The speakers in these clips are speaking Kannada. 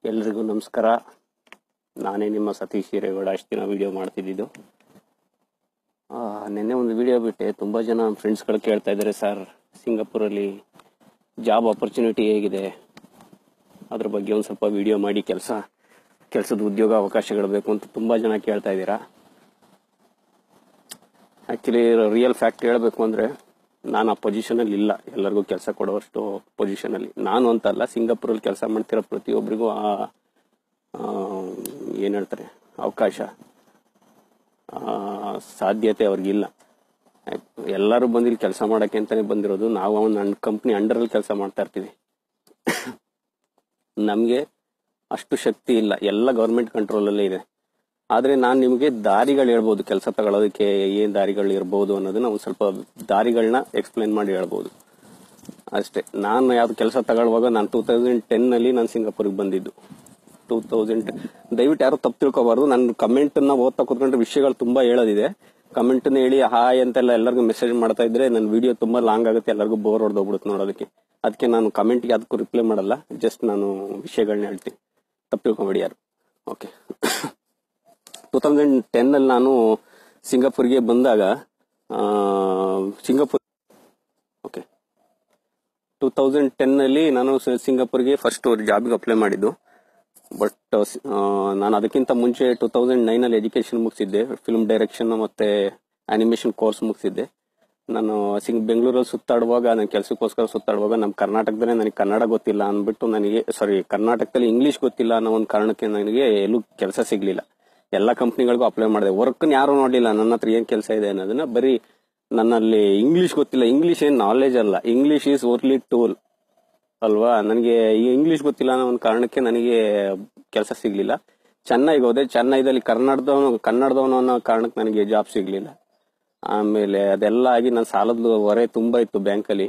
ಎಲ್ರಿಗೂ ನಮಸ್ಕಾರ ನಾನೇ ನಿಮ್ಮ ಸತೀಶ್ ಹಿರೇಗೌಡ ಅಷ್ಟು ದಿನ ವಿಡಿಯೋ ಮಾಡ್ತಿದ್ದಿದ್ದು ಆ, ನಿನ್ನೆ ಒಂದು ವಿಡಿಯೋ ಬಿಟ್ಟೆ ತುಂಬ ಜನ ಫ್ರೆಂಡ್ಸ್ಗಳು ಕೇಳ್ತಾ ಇದ್ದಾರೆ ಸರ್ ಸಿಂಗಾಪುರಲ್ಲಿ ಜಾಬ್ ಆಪರ್ಚುನಿಟಿ ಹೇಗಿದೆ ಅದ್ರ ಬಗ್ಗೆ ಒಂದು ಸ್ವಲ್ಪ ವಿಡಿಯೋ ಮಾಡಿ ಕೆಲಸ ಕೆಲಸದ ಉದ್ಯೋಗ ಅವಕಾಶಗಳು ಬೇಕು ಅಂತ ತುಂಬ ಜನ ಕೇಳ್ತಾ ಇದ್ದೀರಾ ಆ್ಯಕ್ಚುಲಿ ರಿಯಲ್ ಫ್ಯಾಕ್ಟ್ ಹೇಳಬೇಕು ಅಂದರೆ ನಾನು ಆ ಪೊಸಿಷನಲ್ಲಿ ಇಲ್ಲ ಎಲ್ಲರಿಗೂ ಕೆಲಸ ಕೊಡುವಷ್ಟು ಪೊಸಿಷನಲ್ಲಿ ನಾನು ಅಂತಲ್ಲ ಸಿಂಗಾಪುರಲ್ಲಿ ಕೆಲಸ ಮಾಡ್ತಿರೋ ಪ್ರತಿಯೊಬ್ಬರಿಗೂ ಆ ಏನು ಹೇಳ್ತಾರೆ ಅವಕಾಶ ಆ, ಸಾಧ್ಯತೆ ಅವ್ರಿಗಿಲ್ಲ ಎಲ್ಲರೂ ಬಂದಿಲ್ಲಿ ಕೆಲಸ ಮಾಡೋಕ್ಕೆ ಅಂತಾನೆ ಬಂದಿರೋದು ನಾವು ಅವನ ಕಂಪ್ನಿ ಅಂಡರಲ್ಲಿ ಕೆಲಸ ಮಾಡ್ತಾ ಇರ್ತೀವಿ ನಮಗೆ ಅಷ್ಟು ಶಕ್ತಿ ಇಲ್ಲ ಎಲ್ಲ ಗೌರ್ಮೆಂಟ್ ಕಂಟ್ರೋಲಲ್ಲೇ ಇದೆ ಆದರೆ ನಾನು ನಿಮಗೆ ದಾರಿಗಳು ಹೇಳ್ಬೋದು ಕೆಲಸ ತಗೊಳ್ಳೋದಕ್ಕೆ ಏನು ದಾರಿಗಳು ಇರ್ಬೋದು ಅನ್ನೋದನ್ನ ಒಂದು ಸ್ವಲ್ಪ ದಾರಿಗಳನ್ನ ಎಕ್ಸ್ಪ್ಲೇನ್ ಮಾಡಿ ಹೇಳ್ಬೋದು ಅಷ್ಟೇ ನಾನು ಯಾವ್ದು ಕೆಲಸ ತಗೊಳ್ಳುವಾಗ ನಾನು ಟೂ ತೌಸಂಡ್ ಟೆನ್ನಲ್ಲಿ ನಾನು ಸಿಂಗಾಪುರಿಗೆ ಬಂದಿದ್ದು ಟೂ ತೌಸಂಡ್ ದಯವಿಟ್ಟು ಯಾರು ತಪ್ಪು ತಿಳ್ಕೊಬಾರ್ದು ನನ್ನ ಕಮೆಂಟನ್ನ ಓದ್ತಾ ಕೂತ್ಕೊಂಡ್ರೆ ವಿಷಯಗಳು ತುಂಬಾ ಹೇಳೋದಿದೆ ಕಮೆಂಟ್ನ ಹೇಳಿ ಹಾಯ್ ಅಂತೆಲ್ಲ ಎಲ್ಲರಿಗೂ ಮೆಸೇಜ್ ಮಾಡ್ತಾ ಇದ್ರೆ ನನ್ನ ವಿಡಿಯೋ ತುಂಬಾ ಲಾಂಗ್ ಆಗುತ್ತೆ ಎಲ್ಲರಿಗೂ ಬೋರ್ ಹೊಡೆದೋಗ್ಬಿಡುತ್ತೆ ನೋಡೋದಕ್ಕೆ ಅದಕ್ಕೆ ನಾನು ಕಮೆಂಟ್ಗೆ ಅದಕ್ಕೂ ರಿಪ್ಲೈ ಮಾಡಲ್ಲ ಜಸ್ಟ್ ನಾನು ವಿಷಯಗಳನ್ನ ಹೇಳ್ತೀನಿ ತಪ್ಪು ತಿಳ್ಕೊಬೇಡಿ ಯಾರು ಓಕೆ ಟೂ ತೌಸಂಡ್ ಟೆನ್ನಲ್ಲಿ ನಾನು ಸಿಂಗಾಪುರ್ಗೆ ಬಂದಾಗ ಆ, ಸಿಂಗಾಪುರ್ ಓಕೆ ಟೂ ತೌಸಂಡ್ ಟೆನ್ನಲ್ಲಿ ನಾನು ಸ- ಸಿಂಗಾಪುರ್ಗೆ ಫಸ್ಟ್ ಜಾಬ್ಗೆ ಅಪ್ಲೈ ಮಾಡಿದ್ದು ಬಟ್ ನಾನು ಅದಕ್ಕಿಂತ ಮುಂಚೆ ಟೂ ತೌಸಂಡ್ ನೈನಲ್ಲಿ ಎಜುಕೇಶನ್ ಮುಗಿಸಿದ್ದೆ ಫಿಲ್ಮ್ ಡೈರೆಕ್ಷನ್ ಮತ್ತೆ ಅನಿಮೇಷನ್ ಕೋರ್ಸ್ ಮುಗಿಸಿದ್ದೆ ನಾನು ಸಿಂಗ್ ಬೆಂಗಳೂರಲ್ಲಿ ಸುತ್ತಾಡುವಾಗ ನಾನು ಕೆಲಸಕ್ಕೋಸ್ಕರ ಸುತ್ತಾಡುವಾಗ ನಮ್ಮ ಕರ್ನಾಟಕದಲ್ಲೇ ನನಗೆ ಕನ್ನಡ ಗೊತ್ತಿಲ್ಲ ಅಂದ್ಬಿಟ್ಟು ನನಗೆ ಸಾರಿ ಕರ್ನಾಟಕದಲ್ಲಿ ಇಂಗ್ಲಿಷ್ ಗೊತ್ತಿಲ್ಲ ಅನ್ನೋ ಒಂದು ಕಾರಣಕ್ಕೆ ನನಗೆ ಎಲ್ಲೂ ಕೆಲಸ ಸಿಗ್ಲಿಲ್ಲ ಎಲ್ಲ ಕಂಪ್ನಿಗಳಿಗೂ ಅಪ್ಲೈ ಮಾಡಿದೆ ವರ್ಕ್ನ ಯಾರು ನೋಡಲಿಲ್ಲ ನನ್ನ ಹತ್ರ ಏನ್ ಕೆಲಸ ಇದೆ ಅನ್ನೋದನ್ನ ಬರೀ ನನ್ನಲ್ಲಿ ಇಂಗ್ಲಿಷ್ ಗೊತ್ತಿಲ್ಲ ಇಂಗ್ಲಿಷ್ ಏನ್ ನಾಲೆಜ್ ಅಲ್ಲ ಇಂಗ್ಲಿಷ್ ಈಸ್ ಓನ್ಲಿ ಟೂಲ್ ಅಲ್ವಾ ನನಗೆ ಈ ಇಂಗ್ಲಿಷ್ ಗೊತ್ತಿಲ್ಲ ಅನ್ನೋ ಒಂದು ಕಾರಣಕ್ಕೆ ನನಗೆ ಕೆಲಸ ಸಿಗ್ಲಿಲ್ಲ ಚೆನ್ನೈಗೆ ಹೋದೆ ಚೆನ್ನೈದಲ್ಲಿ ಕನ್ನಡದವನು ಕನ್ನಡದವನು ಅನ್ನೋ ಕಾರಣಕ್ಕೆ ನನಗೆ ಜಾಬ್ ಸಿಗ್ಲಿಲ್ಲ ಆಮೇಲೆ ಅದೆಲ್ಲ ಆಗಿ ನನ್ನ ಸಾಲದ ಹೊರೆ ತುಂಬಾ ಇತ್ತು ಬ್ಯಾಂಕಲ್ಲಿ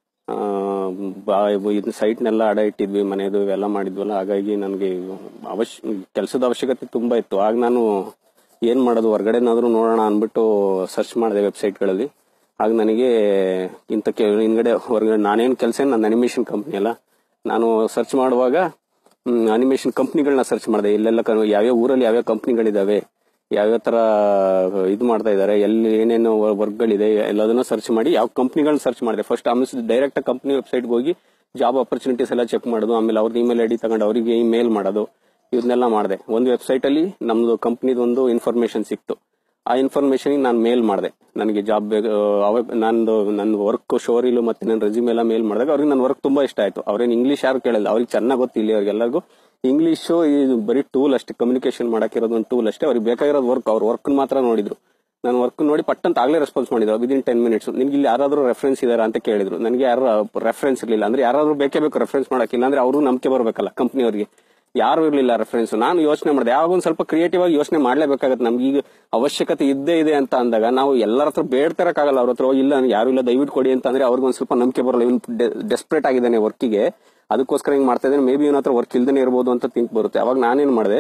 ಇದು ಸೈಟ್ನೆಲ್ಲ ಅಡ ಇಟ್ಟಿದ್ವಿ ಮನೆದು ಇವೆಲ್ಲ ಮಾಡಿದ್ವಲ್ಲ ಹಾಗಾಗಿ ನನಗೆ ಅವಶ್ಯ ಕೆಲಸದ ಅವಶ್ಯಕತೆ ತುಂಬಾ ಇತ್ತು ಆಗ ನಾನು ಏನ್ ಮಾಡೋದು ಹೊರಗಡೆನಾದ್ರೂ ನೋಡೋಣ ಅನ್ಬಿಟ್ಟು ಸರ್ಚ್ ಮಾಡಿದೆ ವೆಬ್ಸೈಟ್ಗಳಲ್ಲಿ ಆಗ ನನಗೆ ಇಂಥ ಕೆ ಹಿಂದ್ಗಡೆ ಹೊರಗಡೆ ನಾನೇನು ಕೆಲಸ ನನ್ನ ಅನಿಮೇಷನ್ ಕಂಪ್ನಿ ಅಲ್ಲ ನಾನು ಸರ್ಚ್ ಮಾಡುವಾಗ ಅನಿಮೇಷನ್ ಕಂಪ್ನಿಗಳನ್ನ ಸರ್ಚ್ ಮಾಡಿದೆ ಇಲ್ಲೆಲ್ಲ ಕ- ಯಾವ್ಯಾವ ಊರಲ್ಲಿ ಯಾವ್ಯಾವ ಕಂಪ್ನಿಗಳಿದಾವೆ ಯಾವ್ಯಾವ ತರ ಇದು ಮಾಡ್ತಾ ಇದ್ದಾರೆ ಎಲ್ಲಿ ಏನೇನು ವರ್ಕ್ಗಳಿದೆ ಎಲ್ಲದನ್ನ ಸರ್ಚ್ ಮಾಡಿ ಯಾವ ಕಂಪ್ನಿಗಳನ್ನ ಸರ್ಚ್ ಮಾಡಿದೆ ಫಸ್ಟ್ ಆಮೇಲೆ ಡೈರೆಕ್ಟ್ ಕಂಪ್ನಿ ವೆಬ್ಸೈಟ್ಗೆ ಹೋಗಿ ಜಾಬ್ ಆಪರ್ಚುನಿಟೀಸ್ ಎಲ್ಲ ಚೆಕ್ ಮಾಡೋದು ಆಮೇಲೆ ಅವ್ರದ್ದು ಇಮೇಲ್ ಐ ಡಿ ತಗೊಂಡು ಅವರಿಗೆ ಇಮೇಲ್ ಮಾಡೋದು ಇದನ್ನೆಲ್ಲ ಮಾಡಿದೆ ಒಂದು ವೆಬ್ಸೈಟ್ ಅಲ್ಲಿ ನಮ್ದು ಕಂಪ್ನಿದೊಂದು ಇನ್ಫಾರ್ಮೇಶನ್ ಸಿಕ್ತು ಆ ಇನ್ಫಾರ್ಮೇಶನ್ ನಾನು ಮೇಲ್ ಮಾಡಿದೆ ನನಗೆ ಜಾಬ್ ಅವಾಗ ನಂದು ನನ್ನ ವರ್ಕ್ ಶೋರಿಲು ಮತ್ತೆ ನನ್ನ ರೆಸ್ಯೂಮ್ ಎಲ್ಲ ಮೇಲ್ ಮಾಡಿದಾಗ ಅವ್ರಿಗೆ ನನ್ನ ವರ್ಕ್ ತುಂಬಾ ಇಷ್ಟ ಆಯ್ತು ಅವ್ರೇನು ಇಂಗ್ಲಿಷ್ ಯಾರು ಕೇಳಿಲ್ಲ ಅವ್ರಿಗೆ ಚೆನ್ನಾಗಿ ಗೊತ್ತಿಲ್ಲ ಅವ್ರಿಗೆಲ್ಲರಿಗೂ ಇಂಗ್ಲಿಷು ಇದು ಬರೀ ಟೂಲ್ ಅಷ್ಟೇ ಕಮ್ಯುನಿಕೇಶನ್ ಮಾಡಕ್ಕಿರೋದು ಒಂದು ಟೂಲ್ ಅಷ್ಟೇ ಅವ್ರಿಗೆ ಬೇಕಾಗಿರೋದು ವರ್ಕ್ ಅವ್ರ ವರ್ಕ್ ಮಾತ್ರ ನೋಡಿದ್ರು ನಾನು ವರ್ಕ್ ನೋಡಿ ಪಟ್ಟಂತ ಆಗ್ಲೇ ರೆಸ್ಪಾನ್ಸ್ ಮಾಡಿದ್ರು ವಿದಿನ್ ಟೆನ್ ಮಿನಿಟ್ಸ್ ನಿನ್ಗೆ ಇಲ್ಲಿ ಯಾರಾದ್ರೂ ರೆಫರೆನ್ಸ್ ಇದಾರಾ ಅಂತ ಕೇಳಿದ್ರು ನನಗೆ ಯಾರು ರೆಫರೆನ್ಸ್ ಇರಲಿಲ್ಲ ಅಂದ್ರೆ ಯಾರಾದ್ರೂ ಬೇಕೇ ಬೇಕು ರೆಫರೆನ್ಸ್ ಮಾಡಕ್ಕಿಲ್ಲ ಅಂದ್ರೆ ಅವರು ನಂಬಿಕೆ ಬರಬೇಕಲ್ಲ ಕಂಪ್ನಿಯವ್ರಿಗೆ ಯಾರು ಇರ್ಲಿಲ್ಲ ರೆಫರೆನ್ಸ್ ನಾನು ಯೋಚನೆ ಮಾಡಿದೆ ಯಾವಾಗ ಒಂದ್ ಸ್ವಲ್ಪ ಕ್ರಿಯೇಟಿವ್ ಆಗಿ ಯೋಚನೆ ಮಾಡ್ಲೇಬೇಕಾಗತ್ತೆ ನಮ್ಗೆ ಈಗ ಅವಶ್ಯಕತೆ ಇದ್ದೇ ಇದೆ ಅಂತ ಅಂದಾಗ ನಾವು ಎಲ್ಲರ ಹತ್ರ ಬೇಡ್ತಿರಕ್ಕಾಗಲ್ಲ ಅವ್ರ ಹತ್ರ "ಓ, ಇಲ್ಲ ನನಗೆ ಯಾರು ಇಲ್ಲ ದಯವಿಟ್ಟು ಕೊಡಿ ಅಂತ ಅಂದ್ರೆ ಅವ್ರಿಗೆ ಒಂದ್ ಸ್ವಲ್ಪ ನಂಬಿಕೆ ಬರಲ್ಲ ಇವನ್ ಡೆಸ್ಪರೇಟ್ ಆಗಿದ್ದಾನೆ ವರ್ಕಿಗೆ ಅದಕ್ಕೋಸ್ಕರ ಹಿಂಗ್ ಮಾಡ್ತಾ ಇದ್ದಾನೆ ಮೇ ಬಿ ಇವನ ಹತ್ರ ವರ್ಕ್ ಇಲ್ದೇನೆ ಇರ್ಬೋದು ಅಂತ ಥಿಂಕ್ ಬರುತ್ತೆ ಅವಾಗ ನಾನೇನ್ ಮಾಡಿದೆ